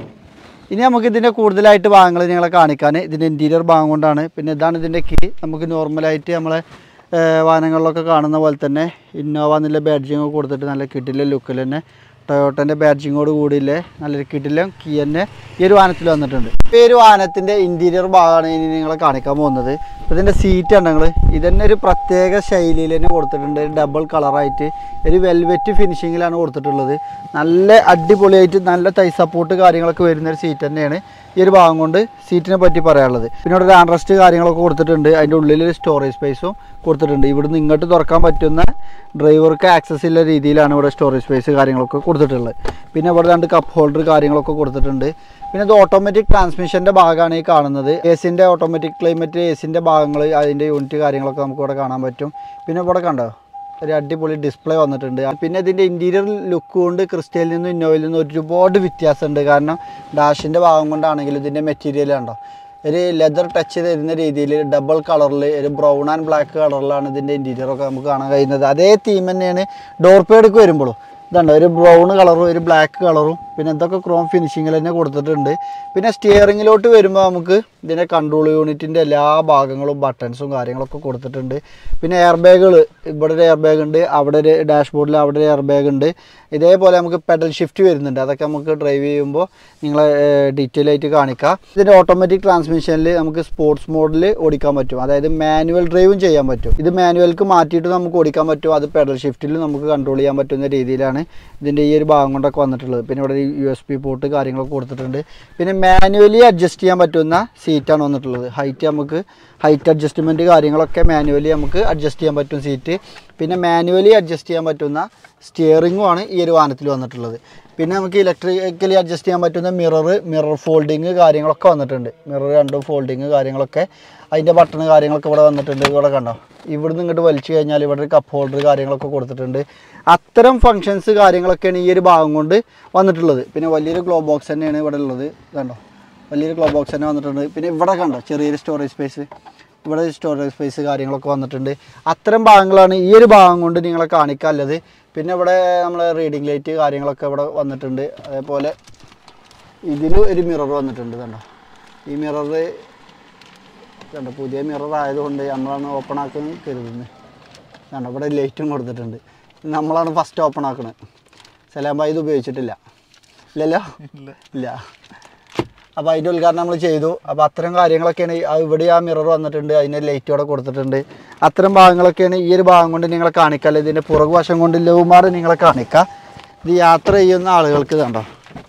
ഇനി നമുക്ക് ഇതിൻ്റെ കൂടുതലായിട്ട് ഭാഗങ്ങൾ നിങ്ങളെ കാണിക്കാൻ ഇതിൻ്റെ ഇൻറ്റീരിയർ ഭാഗം കൊണ്ടാണ് പിന്നെ ഇതാണ് ഇതിൻ്റെ കീ നമുക്ക് നോർമലായിട്ട് നമ്മളെ ഏഹ്, വാഹനങ്ങളിലൊക്കെ കാണുന്ന പോലെ തന്നെ ഇന്നോവ എന്നുള്ള ബാഡ്ജിങ് കൊടുത്തിട്ട് നല്ല കിട്ടില്ല ലുക്കിൽ തന്നെ ടൊയോട്ടൻ്റെ ബാഡ്ജിങ്ങോട് കൂടിയില്ലേ നല്ലൊരു കിട്ടില്ല കീ തന്നെ ഈ ഒരു വാഹനത്തിൽ വന്നിട്ടുണ്ട് ഈ ഒരു വാഹനത്തിൻ്റെ ഇൻറ്റീരിയർ ഭാഗമാണ് ഇനി നിങ്ങളെ കാണിക്കാൻ പോകുന്നത് അപ്പോൾ ഇതിൻ്റെ സീറ്റ് ആണ് നിങ്ങൾ ഇതന്നെ ഒരു പ്രത്യേക ശൈലിയിൽ തന്നെ കൊടുത്തിട്ടുണ്ട് ഡബിൾ കളറായിട്ട് ഒരു വെൽവെറ്റ് ഫിനിഷിങ്ങിലാണ് കൊടുത്തിട്ടുള്ളത് നല്ല അടിപൊളിയായിട്ട് നല്ല തൈ സപ്പോർട്ട് കാര്യങ്ങളൊക്കെ വരുന്ന ഒരു സീറ്റ് തന്നെയാണ് ഈ ഒരു ഭാഗം കൊണ്ട് സീറ്റിനെ പറ്റി പറയാനുള്ളത് പിന്നെ ഇവിടെ ഒരു ആൻഡ്രസ്റ്റ് കാര്യങ്ങളൊക്കെ കൊടുത്തിട്ടുണ്ട് അതിൻ്റെ ഉള്ളിൽ ഒരു സ്റ്റോറേജ് സ്പേസും കൊടുത്തിട്ടുണ്ട് ഇവിടുന്ന് ഇങ്ങോട്ട് തുറക്കാൻ പറ്റുന്ന ഡ്രൈവർക്ക് ആക്സസ് ഉള്ള രീതിയിലാണ് ഇവിടെ സ്റ്റോറേജ് സ്പേസ് കാര്യങ്ങളൊക്കെ കൊടുത്തിട്ടുള്ളത് പിന്നെ ഇവിടെ രണ്ട് കപ്പ് ഹോൾഡർ കാര്യങ്ങളൊക്കെ കൊടുത്തിട്ടുണ്ട് പിന്നെ ഇത് ഓട്ടോമാറ്റിക് ട്രാൻസ്മിഷൻ്റെ ഭാഗമാണ് ഈ കാണുന്നത് എസിൻ്റെ ഓട്ടോമാറ്റിക് ക്ലൈമറ്റ് എസിൻ്റെ ഭാഗങ്ങൾ അതിൻ്റെ യൂണിറ്റ് കാര്യങ്ങളൊക്കെ നമുക്ക് ഇവിടെ കാണാൻ പറ്റും പിന്നെ ഇവിടെ കണ്ടോ ഒരു അടിപൊളി ഡിസ്പ്ലേ വന്നിട്ടുണ്ട് പിന്നെ ഇതിൻ്റെ ഇൻറ്റീരിയർ ലുക്ക് കൊണ്ട് ക്രിസ്റ്റയിൽ നിന്നും ഇന്നോവയിൽ നിന്നും ഒരുപാട് വ്യത്യാസമുണ്ട് കാരണം ഡാഷിൻ്റെ ഭാഗം കൊണ്ടാണെങ്കിലും ഇതിൻ്റെ മെറ്റീരിയൽ കണ്ടോ ഒരു ലെതർ ടച്ച് തരുന്ന രീതിയിൽ ഡബിൾ കളറിൽ ഒരു ബ്രൗൺ ആൻഡ് ബ്ലാക്ക് കളറിലാണ് ഇതിൻ്റെ ഇൻറ്റീരിയർ ഒക്കെ നമുക്ക് കാണാൻ കഴിയുന്നത് അതേ തീം തന്നെയാണ് ഡോർ പേഡൊക്കെ വരുമ്പോഴും ഇതുണ്ട് ഒരു ബ്രൗൺ കളറും ഒരു ബ്ലാക്ക് കളറും പിന്നെ ഇതൊക്കെ ക്രോം ഫിനിഷിങ്ങിൽ തന്നെ കൊടുത്തിട്ടുണ്ട് പിന്നെ സ്റ്റിയറിങ്ങിലോട്ട് വരുമ്പോൾ നമുക്ക് ഇതിൻ്റെ കൺട്രോൾ യൂണിറ്റിൻ്റെ എല്ലാ ഭാഗങ്ങളും ബട്ടൺസും കാര്യങ്ങളൊക്കെ കൊടുത്തിട്ടുണ്ട് പിന്നെ എയർ ബാഗുകൾ ഇവിടെ ഒരു എയർ ബാഗ് ഉണ്ട് അവിടെ ഒരു ഡാഷ്ബോർഡിൽ അവിടെ ഒരു എയർ ബാഗ് ഉണ്ട് ഇതേപോലെ നമുക്ക് പെഡൽ ഷിഫ്റ്റ് വരുന്നുണ്ട് അതൊക്കെ നമുക്ക് ഡ്രൈവ് ചെയ്യുമ്പോൾ നിങ്ങളെ ഡീറ്റെയിൽ ആയിട്ട് കാണിക്കാം ഇതിൻ്റെ ഓട്ടോമാറ്റിക് ട്രാൻസ്മിഷനിൽ നമുക്ക് സ്പോർട്സ് മോഡിൽ ഓടിക്കാൻ പറ്റും അതായത് മാനുവൽ ഡ്രൈവും ചെയ്യാൻ പറ്റും ഇത് മാനുവൽക്ക് മാറ്റിയിട്ട് നമുക്ക് ഓടിക്കാൻ പറ്റും അത് പെഡൽ ഷിഫ്റ്റിൽ നമുക്ക് കൺട്രോൾ ചെയ്യാൻ പറ്റുന്ന രീതിയിലാണ് ആണ് ഇതിൻ്റെ ഈ ഒരു ഭാഗം കൊണ്ടൊക്കെ വന്നിട്ടുള്ളത് പിന്നെ ഇവിടെ യു എസ് പി പോർട്ട് കാര്യങ്ങളൊക്കെ കൊടുത്തിട്ടുണ്ട് പിന്നെ മാനുവലി അഡ്ജസ്റ്റ് ചെയ്യാൻ പറ്റുന്ന സീറ്റാണ് വന്നിട്ടുള്ളത് ഹൈറ്റ് നമുക്ക് ഹൈറ്റ് അഡ്ജസ്റ്റ്മെൻറ്റ് കാര്യങ്ങളൊക്കെ മാനുവലി നമുക്ക് അഡ്ജസ്റ്റ് ചെയ്യാൻ പറ്റും സീറ്റ് പിന്നെ മാനുവലി അഡ്ജസ്റ്റ് ചെയ്യാൻ പറ്റുന്ന സ്റ്റിയറിങ്ങും ആണ് ഈ ഒരു വാഹനത്തിൽ വന്നിട്ടുള്ളത് പിന്നെ നമുക്ക് ഇലക്ട്രിക്കലി അഡ്ജസ്റ്റ് ചെയ്യാൻ പറ്റുന്ന മിറർ മിറർ ഫോൾഡിങ് കാര്യങ്ങളൊക്കെ വന്നിട്ടുണ്ട് മിറർ രണ്ടും ഫോൾഡിങ് കാര്യങ്ങളൊക്കെ അതിൻ്റെ ബട്ടൺ കാര്യങ്ങളൊക്കെ ഇവിടെ വന്നിട്ടുണ്ട് ഇവിടെ കണ്ടോ ഇവിടുന്ന് ഇങ്ങോട്ട് വലിച്ചു കഴിഞ്ഞാൽ ഇവിടെ ഒരു കപ്പ് ഹോൾഡർ കാര്യങ്ങളൊക്കെ കൊടുത്തിട്ടുണ്ട് അത്തരം ഫങ്ഷൻസ് കാര്യങ്ങളൊക്കെയാണ് ഈ ഒരു ഭാഗം കൊണ്ട് വന്നിട്ടുള്ളത് പിന്നെ വലിയൊരു ഗ്ലോ ബോക്സ് തന്നെയാണ് ഇവിടെ ഉള്ളത് കണ്ടോ വലിയൊരു ഗ്ലോ ബോക്സ് തന്നെ വന്നിട്ടുണ്ട് പിന്നെ ഇവിടെ കണ്ടോ ചെറിയൊരു സ്റ്റോറേജ് സ്പേസ് ഇവിടെ സ്റ്റോറേജ് സ്പേസ് കാര്യങ്ങളൊക്കെ വന്നിട്ടുണ്ട് അത്തരം ഭാഗങ്ങളാണ് ഈ ഒരു ഭാഗം കൊണ്ട് നിങ്ങളെ കാണിക്കാനുള്ളത് പിന്നെ ഇവിടെ നമ്മളെ റീഡിംഗ് ലൈറ്റ് കാര്യങ്ങളൊക്കെ ഇവിടെ വന്നിട്ടുണ്ട് അതേപോലെ ഇതിന് ഒരു മിറർ വന്നിട്ടുണ്ട് കണ്ടോ ഈ മിറർ കണ്ടോ പുതിയ മിറർ ആയതുകൊണ്ട് നമ്മളാണ് ഓപ്പൺ ആക്കുന്നത് കരുതുന്നത് കണ്ടോ ഇവിടെ ലൈറ്റും കൊടുത്തിട്ടുണ്ട് നമ്മളാണ് ഫസ്റ്റ് ഓപ്പൺ ആക്കുന്നത് സലാം ഇത് ഉപയോഗിച്ചിട്ടില്ല ഇല്ലല്ലോ ഇല്ല അപ്പോൾ അതിൻ്റെ ഉദ്ഘാടനം നമ്മൾ ചെയ്തു അപ്പോൾ അത്തരം കാര്യങ്ങളൊക്കെയാണ് ഈ- ആ ഇവിടെ ആ മിറർ വന്നിട്ടുണ്ട് അതിന് ലൈറ്റ് അവിടെ കൊടുത്തിട്ടുണ്ട് അത്തരം ഭാഗങ്ങളൊക്കെയാണ് ഈ ഒരു ഭാഗം കൊണ്ട് നിങ്ങളെ കാണിക്കുക ഇതിൻ്റെ പുറകു വശം കൊണ്ട് ലവുമാർ നിങ്ങളെ കാണിക്കുക ഇത് യാത്ര ചെയ്യുന്ന ആളുകൾക്ക് കണ്ടോ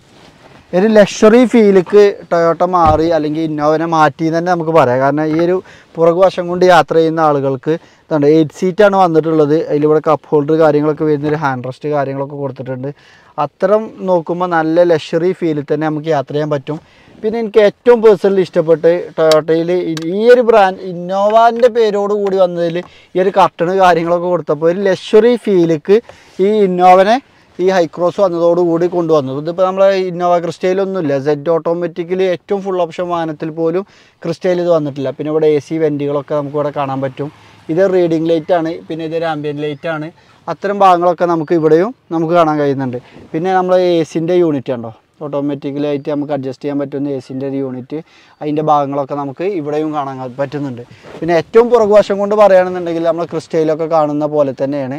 ഒരു ലക്ഷറി ഫീലിക്ക് ടൊയോട്ട മാറി അല്ലെങ്കിൽ ഇന്നോവനെ മാറ്റി എന്ന് തന്നെ നമുക്ക് പറയാം കാരണം ഈ ഒരു പുറകു വശം കൊണ്ട് യാത്ര ചെയ്യുന്ന ആളുകൾക്ക് ഇതുണ്ട് എയ്റ്റ് സീറ്റാണ് വന്നിട്ടുള്ളത് അതിലിവിടെ കപ്പ് ഹോൾഡർ കാര്യങ്ങളൊക്കെ വരുന്നൊരു ഹാൻഡ് റെസ്റ്റ് കാര്യങ്ങളൊക്കെ കൊടുത്തിട്ടുണ്ട് അത്തരം നോക്കുമ്പോൾ നല്ല ലക്ഷറി ഫീലിൽ തന്നെ നമുക്ക് യാത്ര ചെയ്യാൻ പറ്റും പിന്നെ എനിക്ക് ഏറ്റവും പേഴ്സണലി ഇഷ്ടപ്പെട്ട് ടൊയോട്ടയിൽ ഈ ഒരു ബ്രാൻഡ് ഇന്നോവാൻ്റെ പേരോട് കൂടി വന്നതിൽ ഈ ഒരു കട്ടണ് കാര്യങ്ങളൊക്കെ കൊടുത്തപ്പോൾ ഒരു ലക്ഷറി ഫീലിക്ക് ഈ ഇന്നോവനെ ഈ ഹൈക്രോസ് വന്നതോടുകൂടി കൊണ്ടുവന്നു ഇതിപ്പോൾ നമ്മളെ ഇന്നോവ ക്രിസ്റ്റയിലൊന്നുമില്ല സെഡ് ഓട്ടോമാറ്റിക്കലി ഏറ്റവും ഫുൾ ഓപ്ഷൻ വാഹനത്തിൽ പോലും ക്രിസ്റ്റയിൽ ഇത് വന്നിട്ടില്ല പിന്നെ ഇവിടെ എ സി വെൻറ്റുകളൊക്കെ നമുക്ക് ഇവിടെ കാണാൻ പറ്റും ഇത് റീഡിംഗ് ലൈറ്റ് ആണ് പിന്നെ ഇതൊരു ആംബിയൻ ലൈറ്റ് ആണ് അത്തരം ഭാഗങ്ങളൊക്കെ നമുക്ക് ഇവിടെയും നമുക്ക് കാണാൻ കഴിയുന്നുണ്ട് പിന്നെ നമ്മൾ എ സിൻ്റെ യൂണിറ്റ് ഉണ്ടോ ഓട്ടോമാറ്റിക്കലായിട്ട് നമുക്ക് അഡ്ജസ്റ്റ് ചെയ്യാൻ പറ്റുന്ന എ സിൻ്റെ ഒരു യൂണിറ്റ് അതിൻ്റെ ഭാഗങ്ങളൊക്കെ നമുക്ക് ഇവിടെയും കാണാൻ ക- പറ്റുന്നുണ്ട് പിന്നെ ഏറ്റവും പുറകുവശം കൊണ്ട് പറയുകയാണെന്നുണ്ടെങ്കിൽ നമ്മൾ ക്രിസ്റ്റയിലൊക്കെ കാണുന്ന പോലെ തന്നെയാണ്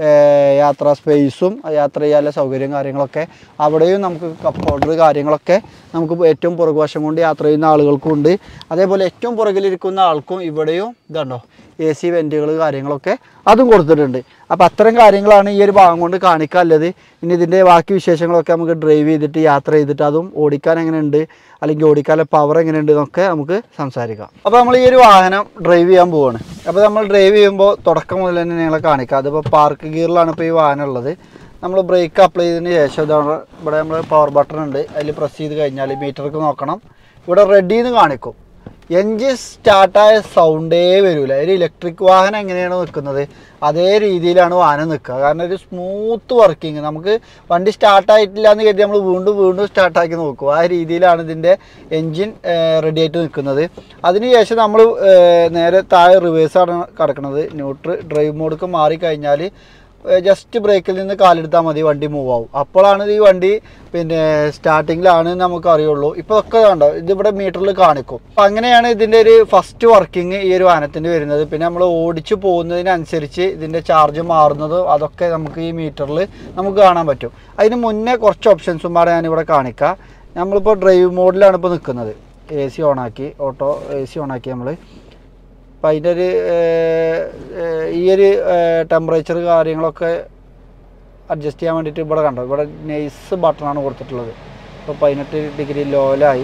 ഏർ യാത്രാ സ്പേസും യാത്ര ചെയ്യാനുള്ള സൗകര്യം കാര്യങ്ങളൊക്കെ അവിടെയും നമുക്ക് കപ്പ് ഹോൾഡർ കാര്യങ്ങളൊക്കെ നമുക്ക് ഏറ്റവും പുറകുവശം കൊണ്ട് യാത്ര ചെയ്യുന്ന ആളുകൾക്കും ഉണ്ട് അതേപോലെ ഏറ്റവും പുറകിലിരിക്കുന്ന ആൾക്കും ഇവിടെയും ഇതുണ്ടോ എ സി വെൻറ്റുകൾ കാര്യങ്ങളൊക്കെ അതും കൊടുത്തിട്ടുണ്ട് അപ്പോൾ അത്തരം കാര്യങ്ങളാണ് ഈ ഒരു ഭാഗം കൊണ്ട് കാണിക്കാനുള്ളത് ഇനി ഇതിൻ്റെ ബാക്കി വിശേഷങ്ങളൊക്കെ നമുക്ക് ഡ്രൈവ് ചെയ്തിട്ട് യാത്ര ചെയ്തിട്ട് അതും ഓടിക്കാൻ എങ്ങനെയുണ്ട് അല്ലെങ്കിൽ ഓടിക്കാനുള്ള പവർ എങ്ങനെയുണ്ട് എന്നൊക്കെ നമുക്ക് സംസാരിക്കാം അപ്പോൾ നമ്മൾ ഈ ഒരു വാഹനം ഡ്രൈവ് ചെയ്യാൻ പോവാണ് അപ്പോൾ നമ്മൾ ഡ്രൈവ് ചെയ്യുമ്പോൾ തുടക്കം മുതൽ തന്നെ നിങ്ങളെ കാണിക്കാം അതിപ്പോൾ പാർക്ക് ഗിയറിലാണ് ഇപ്പോൾ ഈ വാഹനം ഉള്ളത് നമ്മൾ ബ്രേക്ക് അപ്ലൈ ചെയ്തതിന് ശേഷം ഇതാണ് ഇവിടെ നമ്മൾ പവർ ബട്ടൺ ഉണ്ട് അതിൽ പ്രസ് ചെയ്ത് കഴിഞ്ഞാൽ മീറ്റർക്ക് നോക്കണം ഇവിടെ റെഡി എന്ന് കാണിക്കും എൻജിൻ സ്റ്റാർട്ടായ സൗണ്ടേ വരില്ല ഒരു ഇലക്ട്രിക് വാഹനം എങ്ങനെയാണ് നിൽക്കുന്നത് അതേ രീതിയിലാണ് വാഹനം നിൽക്കുക കാരണം ഒരു സ്മൂത്ത് വർക്കിംഗ് നമുക്ക് വണ്ടി സ്റ്റാർട്ടായിട്ടില്ല എന്ന് കരുതി നമ്മൾ വീണ്ടും വീണ്ടും സ്റ്റാർട്ടാക്കി നോക്കും ആ രീതിയിലാണ് ഇതിൻ്റെ എൻജിൻ റെഡി ആയിട്ട് നിൽക്കുന്നത് അതിനുശേഷം നമ്മൾ നേരെ താഴെ റിവേഴ്സാണ് കിടക്കുന്നത് ന്യൂട്രൽ ഡ്രൈവ് മോഡ്ക്ക് മാറിക്കഴിഞ്ഞാൽ ജസ്റ്റ് ബ്രേക്കിൽ നിന്ന് കാലെടുത്താൽ മതി വണ്ടി മൂവ് ആവും അപ്പോഴാണ് ഈ വണ്ടി പിന്നെ സ്റ്റാർട്ടിങ്ങിലാണ് നമുക്ക് അറിയുള്ളൂ ഇപ്പോൾ ഒക്കെ കണ്ടോ ഇതിവിടെ മീറ്ററിൽ കാണിക്കും അപ്പം അങ്ങനെയാണ് ഇതിൻ്റെ ഒരു ഫസ്റ്റ് വർക്കിംഗ് ഈ ഒരു വാഹനത്തിൻ്റെ വരുന്നത് പിന്നെ നമ്മൾ ഓടിച്ചു പോകുന്നതിനനുസരിച്ച് ഇതിൻ്റെ ചാർജ് മാറുന്നതും അതൊക്കെ നമുക്ക് ഈ മീറ്ററിൽ നമുക്ക് കാണാൻ പറ്റും അതിന് മുന്നേ കുറച്ച് ഓപ്ഷൻസും പാടെ ഞാനിവിടെ കാണിക്കാം നമ്മളിപ്പോൾ ഡ്രൈവ് മോഡിലാണ് ഇപ്പോൾ നിൽക്കുന്നത് എ സി ഓണാക്കി ഓട്ടോ എ സി ഓണാക്കി നമ്മൾ അപ്പം അതിൻ്റെ ഒരു ഏർ, ഏർ, ഈ ഒരു ടെമ്പറേച്ചർ കാര്യങ്ങളൊക്കെ അഡ്ജസ്റ്റ് ചെയ്യാൻ വേണ്ടിയിട്ട് ഇവിടെ കണ്ടോ ഇവിടെ നൈസ് ബട്ടണാണ് കൊടുത്തിട്ടുള്ളത് ഇപ്പോൾ പതിനെട്ട് ഡിഗ്രി ലോലായി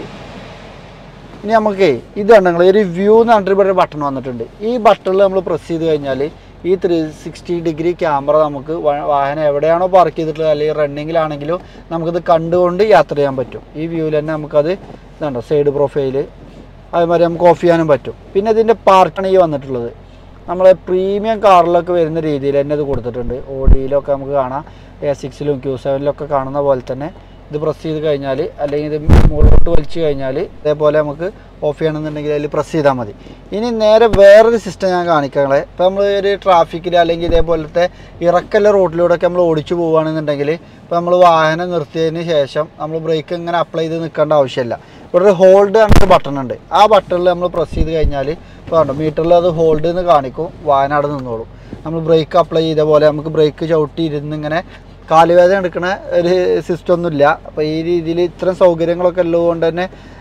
ഇനി നമുക്ക് ഇത് കണ്ടെങ്കിൽ ഒരു വ്യൂ എന്ന് പറഞ്ഞിട്ട് ഇവിടെ ഒരു ബട്ടൺ വന്നിട്ടുണ്ട് ഈ ബട്ടണിൽ നമ്മൾ പ്രസ് ചെയ്ത് കഴിഞ്ഞാൽ ഈ ത്രീ സിക്സ്റ്റി ഡിഗ്രി ക്യാമറ നമുക്ക് വ- വാഹനം എവിടെയാണോ പാർക്ക് ചെയ്തിട്ടുള്ളത് അല്ലെങ്കിൽ റണ്ണിങ്ങിലാണെങ്കിലും നമുക്കിത് കണ്ടുകൊണ്ട് യാത്ര ചെയ്യാൻ പറ്റും ഈ വ്യൂവിൽ തന്നെ നമുക്കത് ഇതുണ്ടോ സൈഡ് പ്രൊഫൈല് അതേമാതിരി നമുക്ക് ഓഫ് ചെയ്യാനും പറ്റും പിന്നെ ഇതിൻ്റെ പാർട്ടാണ് ഈ വന്നിട്ടുള്ളത് നമ്മളെ പ്രീമിയം കാറിലൊക്കെ വരുന്ന രീതിയിൽ തന്നെ ഇത് കൊടുത്തിട്ടുണ്ട് ഓഡിയിലൊക്കെ നമുക്ക് കാണാം എ സിക്സിലും ക്യൂ സെവനിലൊക്കെ കാണുന്ന പോലെ തന്നെ ഇത് പ്രസ് ചെയ്ത് കഴിഞ്ഞാൽ അല്ലെങ്കിൽ ഇത് മുകളിലോട്ട് വലിച്ചു കഴിഞ്ഞാൽ ഇതേപോലെ നമുക്ക് ഓഫ് ചെയ്യണമെന്നുണ്ടെങ്കിൽ അതിൽ പ്രസ് ചെയ്താൽ മതി ഇനി നേരെ വേറൊരു സിസ്റ്റം ഞാൻ കാണിക്കാങ്ങളെ ഇപ്പോൾ നമ്മൾ ഒരു ട്രാഫിക്കിൽ അല്ലെങ്കിൽ ഇതേപോലത്തെ ഇറക്കല്ല റോഡിലൂടെയൊക്കെ നമ്മൾ ഓടിച്ചു പോവുകയാണെന്നുണ്ടെങ്കിൽ ഇപ്പോൾ നമ്മൾ വാഹനം നിർത്തിയതിന് ശേഷം നമ്മൾ ബ്രേക്ക് ഇങ്ങനെ അപ്ലൈ ചെയ്ത് നിൽക്കേണ്ട ആവശ്യമില്ല ഇവിടെ ഒരു ഹോൾഡ് എന്നൊരു ബട്ടൺ ഉണ്ട് ആ ബട്ടണിൽ നമ്മൾ പ്രസ് ചെയ്ത് കഴിഞ്ഞാൽ ഇപ്പോൾ കണ്ടോ മീറ്ററിൽ അത് ഹോൾഡ് എന്ന് കാണിക്കും വാഹനം അവിടെ നിന്നോളും നമ്മൾ ബ്രേക്ക് അപ്ലൈ ചെയ്ത പോലെ നമുക്ക് ബ്രേക്ക് ചവിട്ടി ഇരുന്ന് ഇങ്ങനെ കാലുവേദന എടുക്കുന്ന ഒരു സിസ്റ്റം ഒന്നുമില്ല അപ്പോൾ ഈ രീതിയിൽ ഇത്തരം സൗകര്യങ്ങളൊക്കെ ഉള്ളതുകൊണ്ട് തന്നെ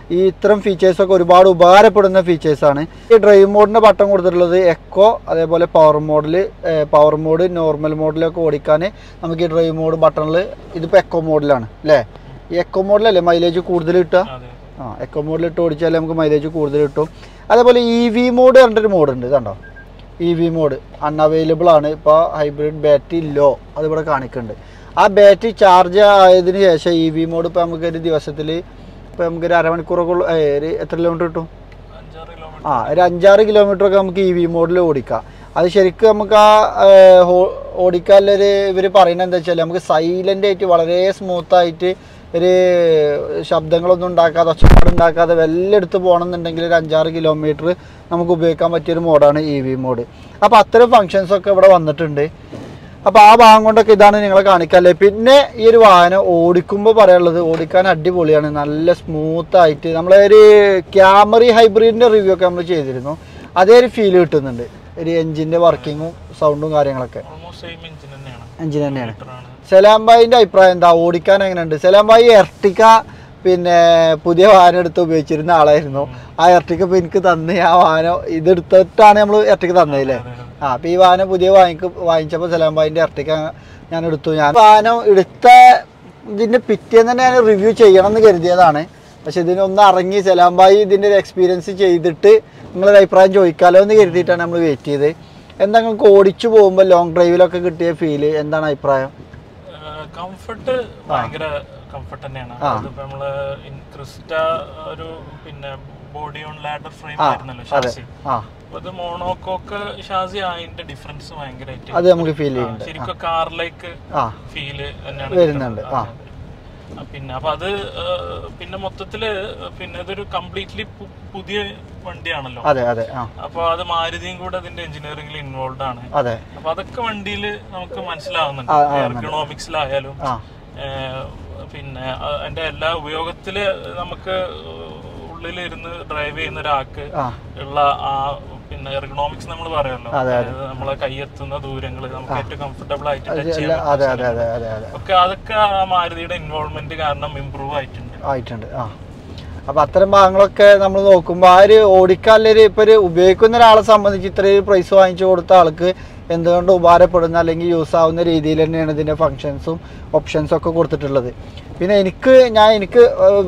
ഈ ഇത്തരം ഫീച്ചേഴ്സൊക്കെ ഒരുപാട് ഉപകാരപ്പെടുന്ന ഫീച്ചേഴ്സാണ് ഈ ഡ്രൈവ് മോഡിൻ്റെ ബട്ടൺ കൊടുത്തിട്ടുള്ളത് എക്കോ അതേപോലെ പവർ മോഡിൽ പവർ മോഡ് നോർമൽ മോഡിലൊക്കെ ഓടിക്കാൻ നമുക്ക് ഈ ഡ്രൈവ് മോഡ് ബട്ടണിൽ ഇതിപ്പോൾ എക്കോ മോഡിലാണ് അല്ലേ ഈ എക്കോ മോഡിലല്ലേ മൈലേജ് കൂടുതൽ കിട്ടുക അതെ ആ എക്കോ മോഡിലിട്ട് ഓടിച്ചാൽ നമുക്ക് മൈലേജ് കൂടുതൽ കിട്ടും അതേപോലെ ഇ വി മോഡ് പറഞ്ഞിട്ടൊരു മോഡ് ഉണ്ട് കണ്ടോ ഇ വി മോഡ് അൺഅവൈലബിൾ ആണ് ഇപ്പോൾ ഹൈബ്രിഡ് ബാറ്ററി ലോ അതിവിടെ കാണിക്കുന്നുണ്ട് ആ ബാറ്ററി ചാർജ് ആയതിനു ശേഷം ഇ വി മോഡ് ഇപ്പോൾ നമുക്ക് ഒരു ദിവസത്തിൽ ഇപ്പോൾ നമുക്കൊരു അരമണിക്കൂറൊക്കെ ഉള്ളു ഏ, ഒരു എത്ര കിലോമീറ്റർ കിട്ടും അഞ്ചാറ് കിലോമീറ്റർ ആ ഒരു അഞ്ചാറ് കിലോമീറ്റർ ഒക്കെ നമുക്ക് ഇ വി മോഡിൽ ഓടിക്കാം അത് ശരിക്കും നമുക്ക് ആ ഓടിക്കാനുള്ളൊരു ഇവർ പറയുന്നത് എന്താ വെച്ചാൽ നമുക്ക് സൈലൻ്റ് ആയിട്ട് വളരെ സ്മൂത്ത് ആയിട്ട് ഒരു ശബ്ദങ്ങളൊന്നും ഉണ്ടാക്കാതെ ഒച്ചപ്പാട് ഉണ്ടാക്കാതെ വെല്ലെടുത്ത് പോകണമെന്നുണ്ടെങ്കിൽ ഒരു അഞ്ചാറ് കിലോമീറ്റർ നമുക്ക് ഉപയോഗിക്കാൻ പറ്റിയൊരു മോഡാണ് ഇ വി മോഡ് അപ്പോൾ അത്തരം ഫങ്ഷൻസ് ഒക്കെ ഇവിടെ വന്നിട്ടുണ്ട് അപ്പോൾ ആ ഭാഗം കൊണ്ടൊക്കെ ഇതാണ് നിങ്ങളെ കാണിക്കാല്ലേ പിന്നെ ഈ ഒരു വാഹനം ഓടിക്കുമ്പോൾ പറയാനുള്ളത് ഓടിക്കാൻ അടിപൊളിയാണ് നല്ല സ്മൂത്ത് ആയിട്ട് നമ്മളെ ഒരു ക്യാമറി ഹൈബ്രിഡിൻ്റെ റിവ്യൂ ഒക്കെ നമ്മൾ ചെയ്തിരുന്നു അതേ ഒരു ഫീൽ കിട്ടുന്നുണ്ട് ഒരു എഞ്ചിൻ്റെ വർക്കിങ്ങും സൗണ്ടും കാര്യങ്ങളൊക്കെ ഓൾമോസ്റ്റ് സെയിം എഞ്ചിൻ തന്നെയാണ് എഞ്ചിൻ തന്നെയാണ് ലിറ്ററാണ് സലാംബായിൻ്റെ അഭിപ്രായം എന്താ ഓടിക്കാൻ എങ്ങനെയുണ്ട് സലാംബായി എർട്ടിക്ക പിന്നെ പുതിയ വാഹനം എടുത്ത് ഉപയോഗിച്ചിരുന്ന ആളായിരുന്നു ആ എർട്ടിക്ക ഇപ്പോൾ എനിക്ക് തന്ന് ആ വാഹനം ഇതെടുത്തിട്ടാണ് നമ്മൾ എർട്ടിക്ക തന്നതല്ലേ ആ അപ്പോൾ ഈ വാഹനം പുതിയ വാങ്ങിക്ക് വാങ്ങിച്ചപ്പോൾ സലാംബായിൻ്റെ എർട്ടിക്ക ഞാൻ എടുത്തു ഞാൻ വാഹനം എടുത്ത ഇതിൻ്റെ പിറ്റേന്ന് തന്നെ ഞാൻ റിവ്യൂ ചെയ്യണം എന്ന് കരുതിയതാണ് പക്ഷെ ഇതിനൊന്ന് ഇറങ്ങി സലാംബായി ഇതിൻ്റെ ഒരു എക്സ്പീരിയൻസ് ചെയ്തിട്ട് നിങ്ങളൊരു അഭിപ്രായം ചോദിക്കാമല്ലോ എന്ന് കരുതിയിട്ടാണ് നമ്മൾ വെയിറ്റ് ചെയ്ത് എന്താ നിങ്ങൾക്ക് ഓടിച്ചു പോകുമ്പോൾ ലോങ് ഡ്രൈവിലൊക്കെ കിട്ടിയ ഫീല് എന്താണ് അഭിപ്രായം കംഫർട്ട് ഭയങ്കര കംഫർട്ട് തന്നെയാണ് അതിപ്പോ നമ്മള് ക്രിസ്റ്റ ഒരു പിന്നെ ബോഡി ഓൺ ലാഡർ ഫ്രെയിം ആയിരുന്നല്ലോ അതെ ഷാസി ആ അപ്പൊ ഇത് മോണോക്കോക്ക് ഷാസി അതിന്റെ ഡിഫറൻസ് ഭയങ്കരമായിട്ട് അത് നമുക്ക് ഫീൽ ചെയ്യുന്നുണ്ട് ശരിക്കും കാറിലേക്ക് ആ ഫീല് തന്നെയാണ് വരുന്നുണ്ട് ആ ആ, പിന്നെ അപ്പൊ അത് ഏഹ്, പിന്നെ മൊത്തത്തില് പിന്നെ ഇതൊരു കംപ്ലീറ്റ്ലി പുതിയ വണ്ടിയാണല്ലോ അതെ അതെ ആ അപ്പൊ അത് മാരുതിയും കൂടെ അതിന്റെ എഞ്ചിനീയറിംഗിൽ ഇൻവോൾവ് ആണ് അതെ അപ്പൊ അതൊക്കെ വണ്ടിയിൽ നമുക്ക് മനസ്സിലാവുന്നുണ്ട് ആ, ആ, എർഗണോമിക്സിലായാലും ആ പിന്നെ ആ, അതിന്റെ എല്ലാ ഉപയോഗത്തില് നമുക്ക് ഉള്ളിലിരുന്ന് ഡ്രൈവ് ചെയ്യുന്ന ഒരാൾക്ക് ആ ഉള്ള ആ പിന്നെ എർഗണോമിക്സ് നമ്മൾ പറയുമല്ലോ അതെ, അതായത് നമ്മളെ കയ്യെത്തുന്ന ദൂരങ്ങൾ നമുക്ക് ഏറ്റവും കംഫർട്ടബിൾ ആയിട്ട് ടച്ച് അല്ല, ചെയ്യാൻ അതെ അതെ അതെ അതെ അതെ ഒക്കെ അതൊക്കെ ആ മാരുതിയുടെ ഇൻവോൾവ്മെന്റ് കാരണം ഇമ്പ്രൂവ് ആയിട്ടുണ്ട് ആയിട്ടുണ്ട് ആ അപ്പൊ അത്തരം ഭാഗങ്ങളൊക്കെ നമ്മൾ നോക്കുമ്പോൾ ആ ഒരു ഓടിക്കാനുള്ളൊരു ഇപ്പൊ ഒരു ഉപയോഗിക്കുന്ന ഒരാളെ സംബന്ധിച്ച് ഇത്രയും പ്രൈസ് വാങ്ങിച്ചു കൊടുത്ത ആൾക്ക് എന്തുകൊണ്ട് ഉപകാരപ്പെടുന്ന അല്ലെങ്കിൽ യൂസ് ആവുന്ന രീതിയിൽ തന്നെയാണ് ഇതിന്റെ ഫങ്ഷൻസും ഓപ്ഷൻസും ഒക്കെ കൊടുത്തിട്ടുള്ളത് പിന്നെ എനിക്ക് ഞാൻ എനിക്ക്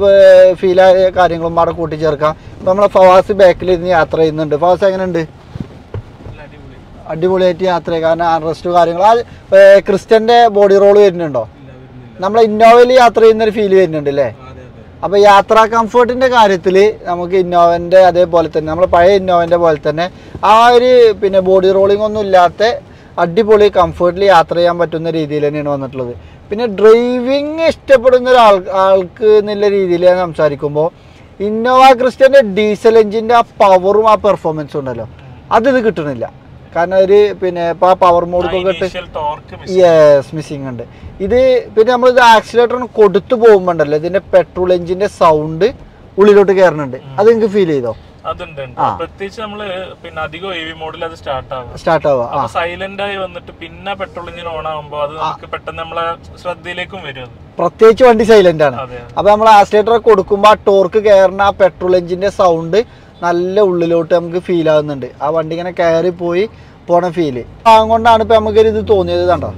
ഫീലായ കാര്യങ്ങളും അവിടെ കൂട്ടിച്ചേർക്കാം ഇപ്പൊ നമ്മളെ ഫവാസ് ബാക്കിൽ ഇരുന്ന് യാത്ര ചെയ്യുന്നുണ്ട് ഫവാസ് എങ്ങനെയുണ്ട് നല്ല അടിപൊളി അടിപൊളിയായിട്ട് യാത്ര ചെയ്യുക കാരണം ആർറസ്റ്റ് കാര്യങ്ങൾ ആ ക്രിസ്ത്യന്റെ ബോഡി റോൾ വരുന്നുണ്ടോ ഇല്ല വരുന്നില്ല നമ്മളെ ഇന്നോവയിൽ യാത്ര ചെയ്യുന്ന ഒരു ഫീൽ വരുന്നുണ്ട് അല്ലേ അതെ അതെ അപ്പോൾ യാത്രാ കംഫർട്ടിന്റെ കാര്യത്തിൽ നമുക്ക് ഇന്നോവന്റെ അതേപോലെ തന്നെ നമ്മളെ പഴയ ഇന്നോവന്റെ പോലെ തന്നെ ആ ഒരു പിന്നെ ബോഡി റോളിംഗ് ഒന്നും ഇല്ലാത്ത അടിപൊളി കംഫർട്ടിൽ യാത്ര ചെയ്യാൻ പറ്റുന്ന രീതിയിൽ തന്നെയാണ് വന്നിട്ടുള്ളത് പിന്നെ ഡ്രൈവിങ് ഇഷ്ടപ്പെടുന്ന ഒരാൾ ആൾക്ക് എന്നുള്ള രീതിയിൽ ഞാൻ സംസാരിക്കുമ്പോൾ ഇന്നോവ ക്രിസ്റ്റന്റെ ഡീസൽ എഞ്ചിന്റെ ആ പവറും ആ പെർഫോമൻസും ഉണ്ടല്ലോ അത് ഇത് കിട്ടണില്ല കാരണം ഒരു പിന്നെ ഇപ്പോൾ ആ പവർ മോഡൊക്കെ ഇട്ട് ഇനീഷ്യൽ ടോർക്ക് യെസ് മിസ്സിംഗ് ഉണ്ട് ഇത് പിന്നെ നമ്മൾ ഇത് ആക്സിലേറ്റർ കൊടുത്തു പോകുമ്പോണ്ടല്ലോ ഇതിന്റെ പെട്രോൾ എഞ്ചിന്റെ സൗണ്ട് ഉള്ളിലോട്ട് കയറുന്നുണ്ട് അത് നിങ്ങൾക്ക് ഫീൽ ചെയ്തോ അതുണ്ട് ഉണ്ട്. പ്രത്യേകിച്ച് നമ്മള് പിന്നെ അധികം എ വി മോഡിൽ അത് സ്റ്റാർട്ട് ആവും സ്റ്റാർട്ട് ആവുക ആ അപ്പൊ സൈലന്റ് ആയി വന്നിട്ട് പിന്നെ പെട്രോൾ എഞ്ചിൻ ഓൺ ആകുമ്പോ അത് നമുക്ക് പെട്ടെന്ന് നമ്മളെ ശ്രദ്ധയിലേക്കും വരും അത് പ്രത്യേകിച്ച് വണ്ടി സൈലന്റ് ആണ് അതെ അപ്പൊ നമ്മൾ ആക്സിലേറ്റർ കൊടുക്കുമ്പോൾ ആ ടോർക്ക് കയറുന്ന ആ പെട്രോൾ എഞ്ചിന്റെ സൗണ്ട് നല്ല ഉള്ളിലോട്ട് നമുക്ക് ഫീൽ ആവുന്നുണ്ട് ആ വണ്ടി ഇങ്ങനെ കയറി പോയി പോണ ഫീല് അതുകൊണ്ടാണ് ഇപ്പൊ നമുക്ക് ഇത് തോന്നിയത് കണ്ടോ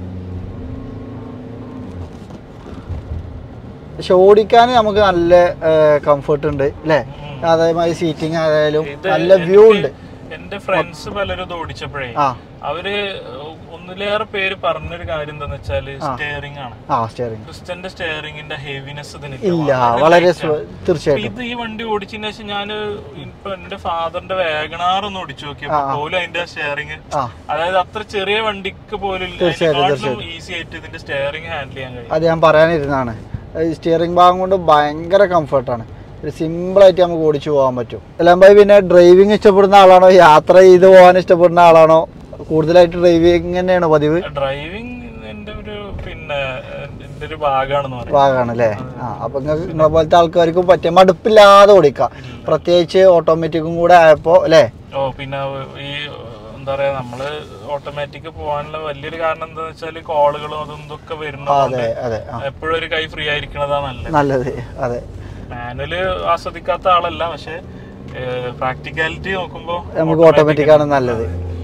പക്ഷെ ഓടിക്കാൻ നമുക്ക് നല്ല കംഫർട്ട് ഉണ്ട് അല്ലേ അതേമാതിരി സീറ്റിംഗ് ആയാലും ഇത് നല്ല വ്യൂ ഉണ്ട് എന്റെ ഫ്രണ്ട്സ് പലരും ഇത് ഓടിച്ചപ്പോഴേ ആ അവര് ഒന്നിലേറെ പേര് പറഞ്ഞൊരു കാര്യം എന്താന്ന് വെച്ചാല് സ്റ്റിയറിംഗ് ആണ് ആ സ്റ്റിയറിംഗ് ക്രിസ്റ്റന്റെ സ്റ്റിയറിംഗിന്റെ ഹെവിനെസ് ഇതിന് ഇല്ല വളരെ സ്വ- തീർച്ചയായിട്ടും ഇത് ഈ വണ്ടി ഓടിച്ചതിന് ശേഷം ഞാൻ ഇപ്പൊ എന്റെ ഫാദറിന്റെ വേഗണാർ ഒന്ന് ഓടിച്ചു നോക്കിയപ്പോ പോലും അതിന്റെ സ്റ്റിയറിംഗ് ആ അതായത് അത്ര ചെറിയ വണ്ടിക്ക് പോലും ഈസി ആയിട്ട് ഇതിന്റെ സ്റ്റിയറിംഗ് ഹാൻഡിൽ ചെയ്യാൻ കഴിയും അത് ഞാൻ പറയാനിരുന്നാണ് സ്റ്റിയറിംഗ് ഭാഗം കൊണ്ട് ഭയങ്കര കംഫർട്ടാണ് ഒരു സിമ്പിളായിട്ട് നമുക്ക് ഓടിച്ചു പോകാൻ പറ്റും എല്ലാം ഭായി പിന്നെ ഡ്രൈവിംഗ് ഇഷ്ടപ്പെടുന്ന ആളാണോ യാത്ര ചെയ്ത് പോകാൻ ഇഷ്ടപ്പെടുന്ന ആളാണോ കൂടുതലായിട്ട് ഡ്രൈവിംഗ് തന്നെയാണ് പതിവ് ഡ്രൈവിംഗ് എന്റെ ഒരു പിന്നെ എന്റെ ഒരു ഭാഗമാണെന്ന് പറയാം ഭാഗമാണ് അല്ലേ ആ അപ്പൊ നിങ്ങൾക്ക് നിങ്ങളെ പോലത്തെ ആൾക്കാർക്കും പറ്റിയ മടുപ്പില്ലാതെ ഓടിക്കാം പ്രത്യേകിച്ച് ഓട്ടോമാറ്റിക്കും കൂടെ ആയപ്പോ അല്ലേ ഓ പിന്നെ ഈ എന്താ പറയാ നമ്മള് ഓട്ടോമാറ്റിക് പോകാനുള്ള വലിയൊരു കാരണം എന്താ വെച്ചാല് കോളുകളും അതും ഇതൊക്കെ വരുന്നതുകൊണ്ട് അതെ അതെ ആ എപ്പോഴും ഒരു കൈ ഫ്രീ ആയിരിക്കണതാ നല്ലത് നല്ലത് അതെ മാനുവല് ആസ്വദിക്കാത്ത ആളല്ല പക്ഷെ പ്രാക്ടിക്കാലിറ്റി നോക്കുമ്പോ നമുക്ക് ഓട്ടോമാറ്റിക് ആണ് നല്ലത്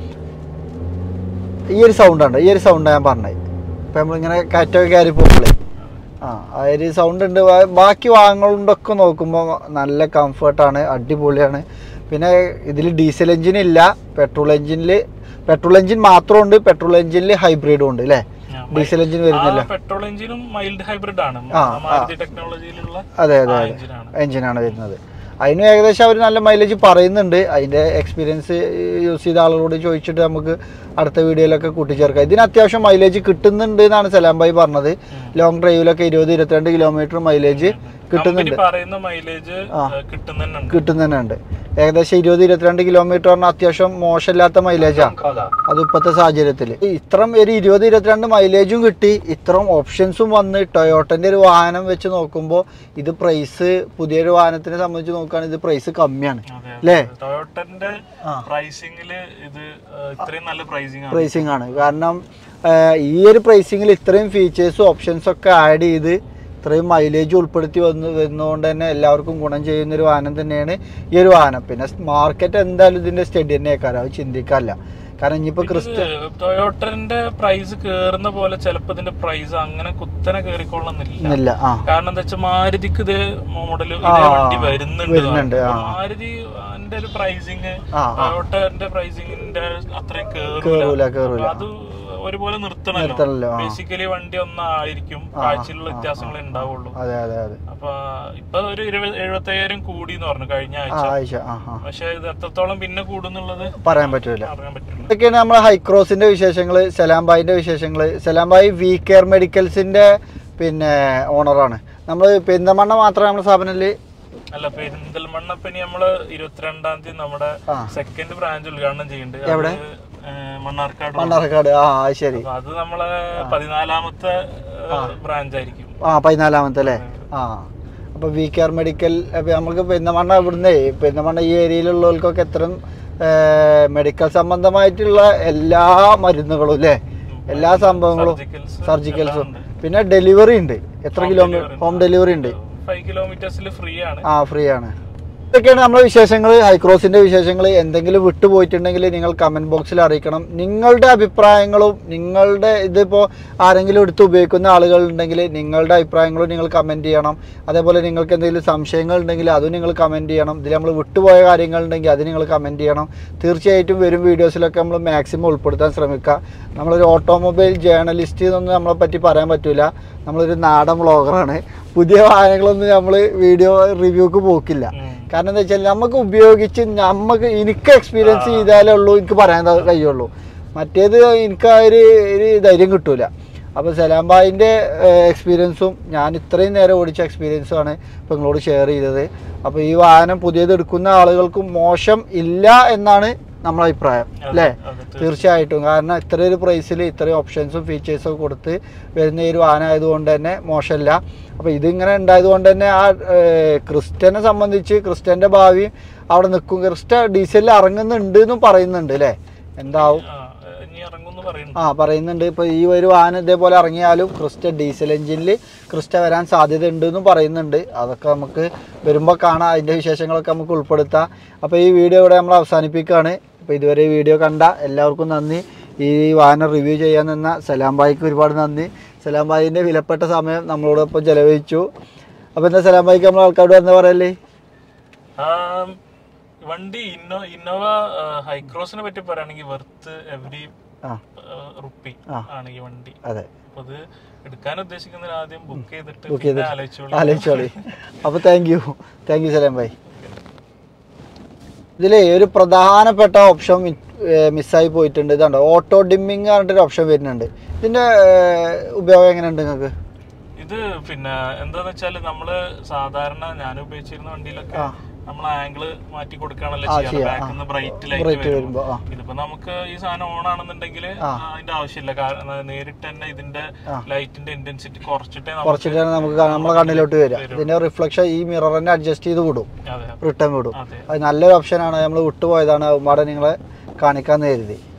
ഈ ഒരു സൗണ്ട് ഉണ്ട് ഈ ഒരു സൗണ്ട് ഞാൻ പറഞ്ഞത് ഇപ്പം നമ്മളിങ്ങനെ കാറ്റൊക്കെ കയറി പോകുമ്പോഴേ ആ ആ ഒരു സൗണ്ട് ഉണ്ട് ബാ- ബാക്കി വാഹനങ്ങളൊക്കെ നോക്കുമ്പോൾ നല്ല കംഫർട്ടാണ് അടിപൊളിയാണ് പിന്നെ ഇതിൽ ഡീസൽ എഞ്ചിൻ ഇല്ല പെട്രോൾ എഞ്ചിനിൽ പെട്രോൾ എഞ്ചിൻ മാത്രമുണ്ട് പെട്രോൾ എഞ്ചിനിൽ ഹൈബ്രിഡും ഉണ്ട് അല്ലേ ഡീസൽ എഞ്ചിൻ വരുന്നില്ല പെട്രോൾ എഞ്ചിനും മൈൽഡ് ഹൈബ്രിഡ് ആണ് ആ, മാരുതി ടെക്നോളജിയിലുള്ള അതെ അതെ അതെ എഞ്ചിനാണ് എഞ്ചിനാണ് വരുന്നത് അതിന് ഏകദേശം അവർ നല്ല മൈലേജ് പറയുന്നുണ്ട് അതിൻ്റെ എക്സ്പീരിയൻസ് യൂസ് ചെയ്ത ആളുകളോട് ചോദിച്ചിട്ട് നമുക്ക് അടുത്ത വീഡിയോയിലൊക്കെ കൂട്ടിച്ചേർക്കാം ഇതിന് അത്യാവശ്യം മൈലേജ് കിട്ടുന്നുണ്ട് എന്നാണ് സലാം ഭായി പറഞ്ഞത് ലോങ് ഡ്രൈവിലൊക്കെ ഇരുപത് ഇരുപത്തിരണ്ട് കിലോമീറ്റർ മൈലേജ് കിട്ടുന്നുണ്ട് കമ്പനി പറയുന്ന മൈലേജ് കിട്ടുന്നുണ്ട് കിട്ടുന്നുണ്ട് ഏകദേശം ഇരുപത് ഇരുപത്തിരണ്ട് കിലോമീറ്റർ പറഞ്ഞാൽ അത്യാവശ്യം മോശമില്ലാത്ത മൈലേജാണ് അത് ഇപ്പോഴത്തെ സാഹചര്യത്തിൽ ഇത്രയും ഒരു ഇരുപത് ഇരുപത്തിരണ്ട് മൈലേജും കിട്ടി ഇത്രയും ഓപ്ഷൻസും വന്ന് ടൊയോട്ടൻ്റെ ഒരു വാഹനം വെച്ച് നോക്കുമ്പോൾ ഇത് പ്രൈസ് പുതിയൊരു വാഹനത്തിനെ സംബന്ധിച്ച് നോക്കുകയാണെങ്കിൽ ഇത് പ്രൈസ് കമ്മിയാണ് അല്ലേ? ടൊയോട്ടന്റെ ആ. പ്രൈസിംഗില് ഇത് ആ, ഇത്രയും നല്ല പ്രൈസിംഗ് ആണ് പ്രൈസിങ് ആണ് കാരണം ആ, ഈ ഒരു പ്രൈസിങ്ങിൽ ഇത്രയും ഫീച്ചേഴ്സും ഓപ്ഷൻസും ഒക്കെ ആഡ് ചെയ്ത് ഇത്രയും മൈലേജ് ഉൾപ്പെടുത്തി വന്ന് വരുന്നതുകൊണ്ട് തന്നെ എല്ലാവർക്കും ഗുണം ചെയ്യുന്ന ഒരു വാഹനം തന്നെയാണ് ഈ ഒരു വാഹനം പിന്നെ മാർക്കറ്റ് എന്തായാലും ഇതിന്റെ സ്റ്റഡി തന്നെയാക്കാരം അത് ചിന്തിക്കാല്ല കാരണം ഇനിയിപ്പോൾ ക്രിസ്ത്യ ടൊയോട്ടന്റെ പ്രൈസ് കേറുന്ന പോലെ ചിലപ്പോ ഇതിന്റെ പ്രൈസ് അങ്ങനെ കുത്തനെ കേറിക്കൊള്ളുന്നില്ല ഇല്ല ആ കാരണം എന്താ വെച്ചാൽ മാരുതിക്ക് ഇത് മോഡല് ആ, വണ്ടി വരുന്നുണ്ട് വരുന്നുണ്ട്, ആ. അപ്പൊ മാരുതി അതിന്റെ ഒരു പ്രൈസിങ് ആ, ആ. ടൊയോട്ടന്റെ പ്രൈസിങ്ങിന്റെ അത്രയും കേറൂല കേറൂല കേറൂല അപ്പൊ അത് ഒരുപോലെ നിർത്തണല്ലോ നിർത്തണല്ലോ, ആ. ബേസിക്കലി വണ്ടി ഒന്നായിരിക്കും കാഴ്ചയിലുള്ള വ്യത്യാസങ്ങളെ ഉണ്ടാവുള്ളൂ അതെ അതെ അതെ അപ്പൊ ഇപ്പൊ ഒരു ഇരുപത് എഴുപത്തയ്യായിരം കൂടി എന്ന് പറഞ്ഞു കഴിഞ്ഞ ആ ആഴ്ച ആയിഷ ആ ആ പക്ഷെ ഇത് എത്രത്തോളം പിന്നെ കൂടുന്നുള്ളത് പറയാൻ പറ്റൂല അറിയാൻ പറ്റില്ല ഇതൊക്കെയാണ് നമ്മളെ ഹൈക്രോസിന്റെ വിശേഷങ്ങൾ സലാംബായിന്റെ വിശേഷങ്ങൾ സലാംബായി വി കെയർ മെഡിക്കൽസിന്റെ പിന്നെ ഓണറാണ് നമ്മൾ പെരിന്തമണ്ണ മാത്രമേ നമ്മുടെ സ്ഥാപനത്തിൽ അല്ല പെരിന്തൽമണ്ണ ഇപ്പൊ ഇനി നമ്മള് ഇരുപത്തിരണ്ടാം തീയതി നമ്മുടെ ആ. സെക്കൻഡ് ബ്രാഞ്ച് ഉദ്ഘാടനം ചെയ്യുന്നുണ്ട് എവിടെ? അത്, ഏഹ്, മണ്ണാർക്കാട് മണ്ണാർക്കാട് ആ അത് ശരി അപ്പൊ അത് നമ്മളെ പതിനാലാമത്തെ ബ്രാഞ്ച് ആയിരിക്കും ആ പതിനാലാമത്തെ അല്ലേ ആ അപ്പോൾ വി കെയർ മെഡിക്കൽ അപ്പോൾ നമുക്ക് പെരുന്തമണ്ണ ഇവിടുന്ന് പെരുന്തമണ്ണ ഈ ഏരിയയിലുള്ളവർക്കൊക്കെ എത്രയും മെഡിക്കൽ സംബന്ധമായിട്ടുള്ള എല്ലാ മരുന്നുകളും അല്ലേ എല്ലാ സംഭവങ്ങളും സർജിക്കൽസ് സർജിക്കൽസും പിന്നെ ഡെലിവറി ഉണ്ട് എത്ര കിലോമീറ്റർ ഹോം ഡെലിവറി ഉണ്ട് ഫൈവ് കിലോമീറ്റേഴ്സിൽ ഫ്രീ ആണ് ആ ഫ്രീ ആണ് ഇതൊക്കെയാണ് നമ്മുടെ വിശേഷങ്ങൾ ഹൈക്രോസിന്റെ വിശേഷങ്ങൾ എന്തെങ്കിലും വിട്ടുപോയിട്ടുണ്ടെങ്കിൽ നിങ്ങൾ കമന്റ് ബോക്സിൽ അറിയിക്കണം നിങ്ങളുടെ അഭിപ്രായങ്ങളും നിങ്ങളുടെ ഇതിപ്പോൾ ആരെങ്കിലും എടുത്ത് ഉപയോഗിക്കുന്ന ആളുകൾ ഉണ്ടെങ്കിൽ നിങ്ങളുടെ അഭിപ്രായങ്ങളും നിങ്ങൾ കമന്റ് ചെയ്യണം അതേപോലെ നിങ്ങൾക്ക് എന്തെങ്കിലും സംശയങ്ങൾ ഉണ്ടെങ്കിൽ അതും നിങ്ങൾ കമന്റ് ചെയ്യണം ഇതിൽ നമ്മൾ വിട്ടുപോയ കാര്യങ്ങൾ ഉണ്ടെങ്കിൽ അത് നിങ്ങൾ കമന്റ് ചെയ്യണം തീർച്ചയായിട്ടും വരും വീഡിയോസിലൊക്കെ നമ്മൾ മാക്സിമം ഉൾപ്പെടുത്താൻ ശ്രമിക്കുക നമ്മളൊരു ഓട്ടോമൊബൈൽ ജേർണലിസ്റ്റ് എന്നൊന്നും നമ്മളെ പറ്റി പറയാൻ പറ്റില്ല നമ്മളൊരു നാടൻ വ്ളോഗറാണ് പുതിയ വാഹനങ്ങളൊന്നും നമ്മൾ വീഡിയോ റിവ്യൂക്ക് പോക്കില്ല ഉം. കാരണം എന്താ വെച്ചാൽ നമുക്ക് ഉപയോഗിച്ച് നമുക്ക് എനിക്ക് എക്സ്പീരിയൻസ് ചെയ്താലേ ഉള്ളൂ എനിക്ക് പറയാൻ ത- കഴിയുള്ളൂ മറ്റേത് എനിക്ക് ആ ഒരു ഒരു ധൈര്യം കിട്ടൂല അപ്പോൾ സലാം ഭായിൻ്റെ എക്സ്പീരിയൻസും ഞാൻ ഇത്രയും നേരം ഓടിച്ച എക്സ്പീരിയൻസും ആണ് ഇപ്പോൾ നിങ്ങളോട് ഷെയർ ചെയ്തത് അപ്പോൾ ഈ വാഹനം പുതിയത് എടുക്കുന്ന ആളുകൾക്ക് മോശം ഇല്ല എന്നാണ് നമ്മളെ അഭിപ്രായം അതെ, അല്ലേ അതെ, തീർച്ചയായിട്ടും കാരണം ഇത്ര ഒരു പ്രൈസിൽ ഇത്രയും ഓപ്ഷൻസും ഫീച്ചേഴ്സും ഒക്കെ കൊടുത്ത് വരുന്ന ഈ ഒരു വാഹനം ആയതുകൊണ്ട് തന്നെ മോശമല്ല അപ്പോൾ ഇതിങ്ങനെ ഉണ്ടായത് കൊണ്ട് തന്നെ ആ ഏഹ്, ക്രിസ്റ്റനെ സംബന്ധിച്ച് ക്രിസ്റ്റൻ്റെ ഭാവി അവിടെ നിൽക്കും ക്രിസ്റ്റ ഡീസലിൽ ഇറങ്ങുന്നുണ്ട് എന്നും പറയുന്നുണ്ട് അല്ലേ എന്താവും ആ, ഇനി ഇറങ്ങുമെന്ന് പറയുന്നു ആ പറയുന്നുണ്ട് ഇപ്പോൾ ഈ ഒരു വാഹനം ഇതേപോലെ ഇറങ്ങിയാലും ക്രിസ്റ്റ ഡീസൽ എഞ്ചിനിൽ ക്രിസ്റ്റ വരാൻ സാധ്യത ഉണ്ട് എന്നും പറയുന്നുണ്ട് അതൊക്കെ നമുക്ക് വരുമ്പോൾ കാണാം അതിൻ്റെ വിശേഷങ്ങളൊക്കെ നമുക്ക് ഉൾപ്പെടുത്താം അപ്പോൾ ഈ വീഡിയോ ഇവിടെ നമ്മൾ അവസാനിപ്പിക്കുകയാണ് അപ്പോൾ ഇതുവരെ ഈ വീഡിയോ കണ്ട എല്ലാവർക്കും നന്ദി ഈ വാഹനം റിവ്യൂ ചെയ്യാൻ നിന്ന സലാം ബായിക്ക് ഒരുപാട് നന്ദി സലാം ബായിൻ്റെ വിലപ്പെട്ട സമയം നമ്മളോടൊപ്പം ചെലവഴിച്ചു അപ്പോൾ എന്താ സലാം ബായിക്ക് നമ്മൾ ആൾക്കാരോട് എന്താ പറയല്ലേ ആം, വണ്ടി ഇന്നോ ഇന്നോവ ഹൈക്രോസിനെ പറ്റി പറയുകയാണെങ്കിൽ വെർത്ത് എവറി ആ റുപ്പി ആ. ആണ് ഈ വണ്ടി അതെ അപ്പൊ അത് എടുക്കാൻ ഉദ്ദേശിക്കുന്നതിന് ആദ്യം ബുക്ക് ചെയ്തിട്ട് ബുക്ക് പിന്നെ ചെയ്തിട്ട് ആലോചിച്ചോളൂ ആലോചിച്ചോളി അപ്പോൾ thank you thank you Salam bhai ഇതിലെ ഒരു പ്രധാനപ്പെട്ട ഓപ്ഷൻ മിസ്സായി പോയിട്ടുണ്ട് ഇതാണ്ടോ ഓട്ടോ ഡിമ്മിങ് പറഞ്ഞിട്ടൊരു ഓപ്ഷൻ വരുന്നുണ്ട് ഇതിന്റെ ഏർ, ഉപയോഗം എങ്ങനെയുണ്ട് നിങ്ങൾക്ക് ഇത് പിന്നെ എന്താന്ന് വെച്ചാല് നമ്മള് സാധാരണ ഞാൻ ഉപയോഗിച്ചിരുന്ന വണ്ടിയിലൊക്കെ ആ. നമ്മൾ ആംഗിള് മാറ്റി കൊടുക്കുകയാണല്ലോ ആ, ചെയ്യാറ് ചെയ്യാം. ബാക്കിൽ നിന്ന് ബ്രൈറ്റ് ലൈറ്റ് ബ്രേക്ക് വരും വരുമ്പോ ആ ഇതിപ്പോ നമുക്ക് ഈ സാധനം ഓൺ ആണെന്നുണ്ടെങ്കിൽ ആ. അതിന്റെ ആവശ്യമില്ല കാരണം നേരിട്ട് തന്നെ ഇതിന്റെ ആ. ലൈറ്റിന്റെ ഇന്റൻസിറ്റി കുറച്ചിട്ടേ നമുക്ക് കുറച്ചിട്ടാണ് നമുക്ക് കാണാം- നമ്മളെ കണ്ണിലോട്ട് വരിക ഇതിന്റെ റിഫ്ലക്ഷൻ ഈ മിറർ തന്നെ അഡ്ജസ്റ്റ് ചെയ്ത് വിടും അതെ റിട്ടേൺ വിടും അതെ അത് നല്ലൊരു ഓപ്ഷനാണ് നമ്മൾ വിട്ടുപോയതാണ് ഉമ്മാടെ നിങ്ങളെ കാണിക്കാന്ന് കരുതി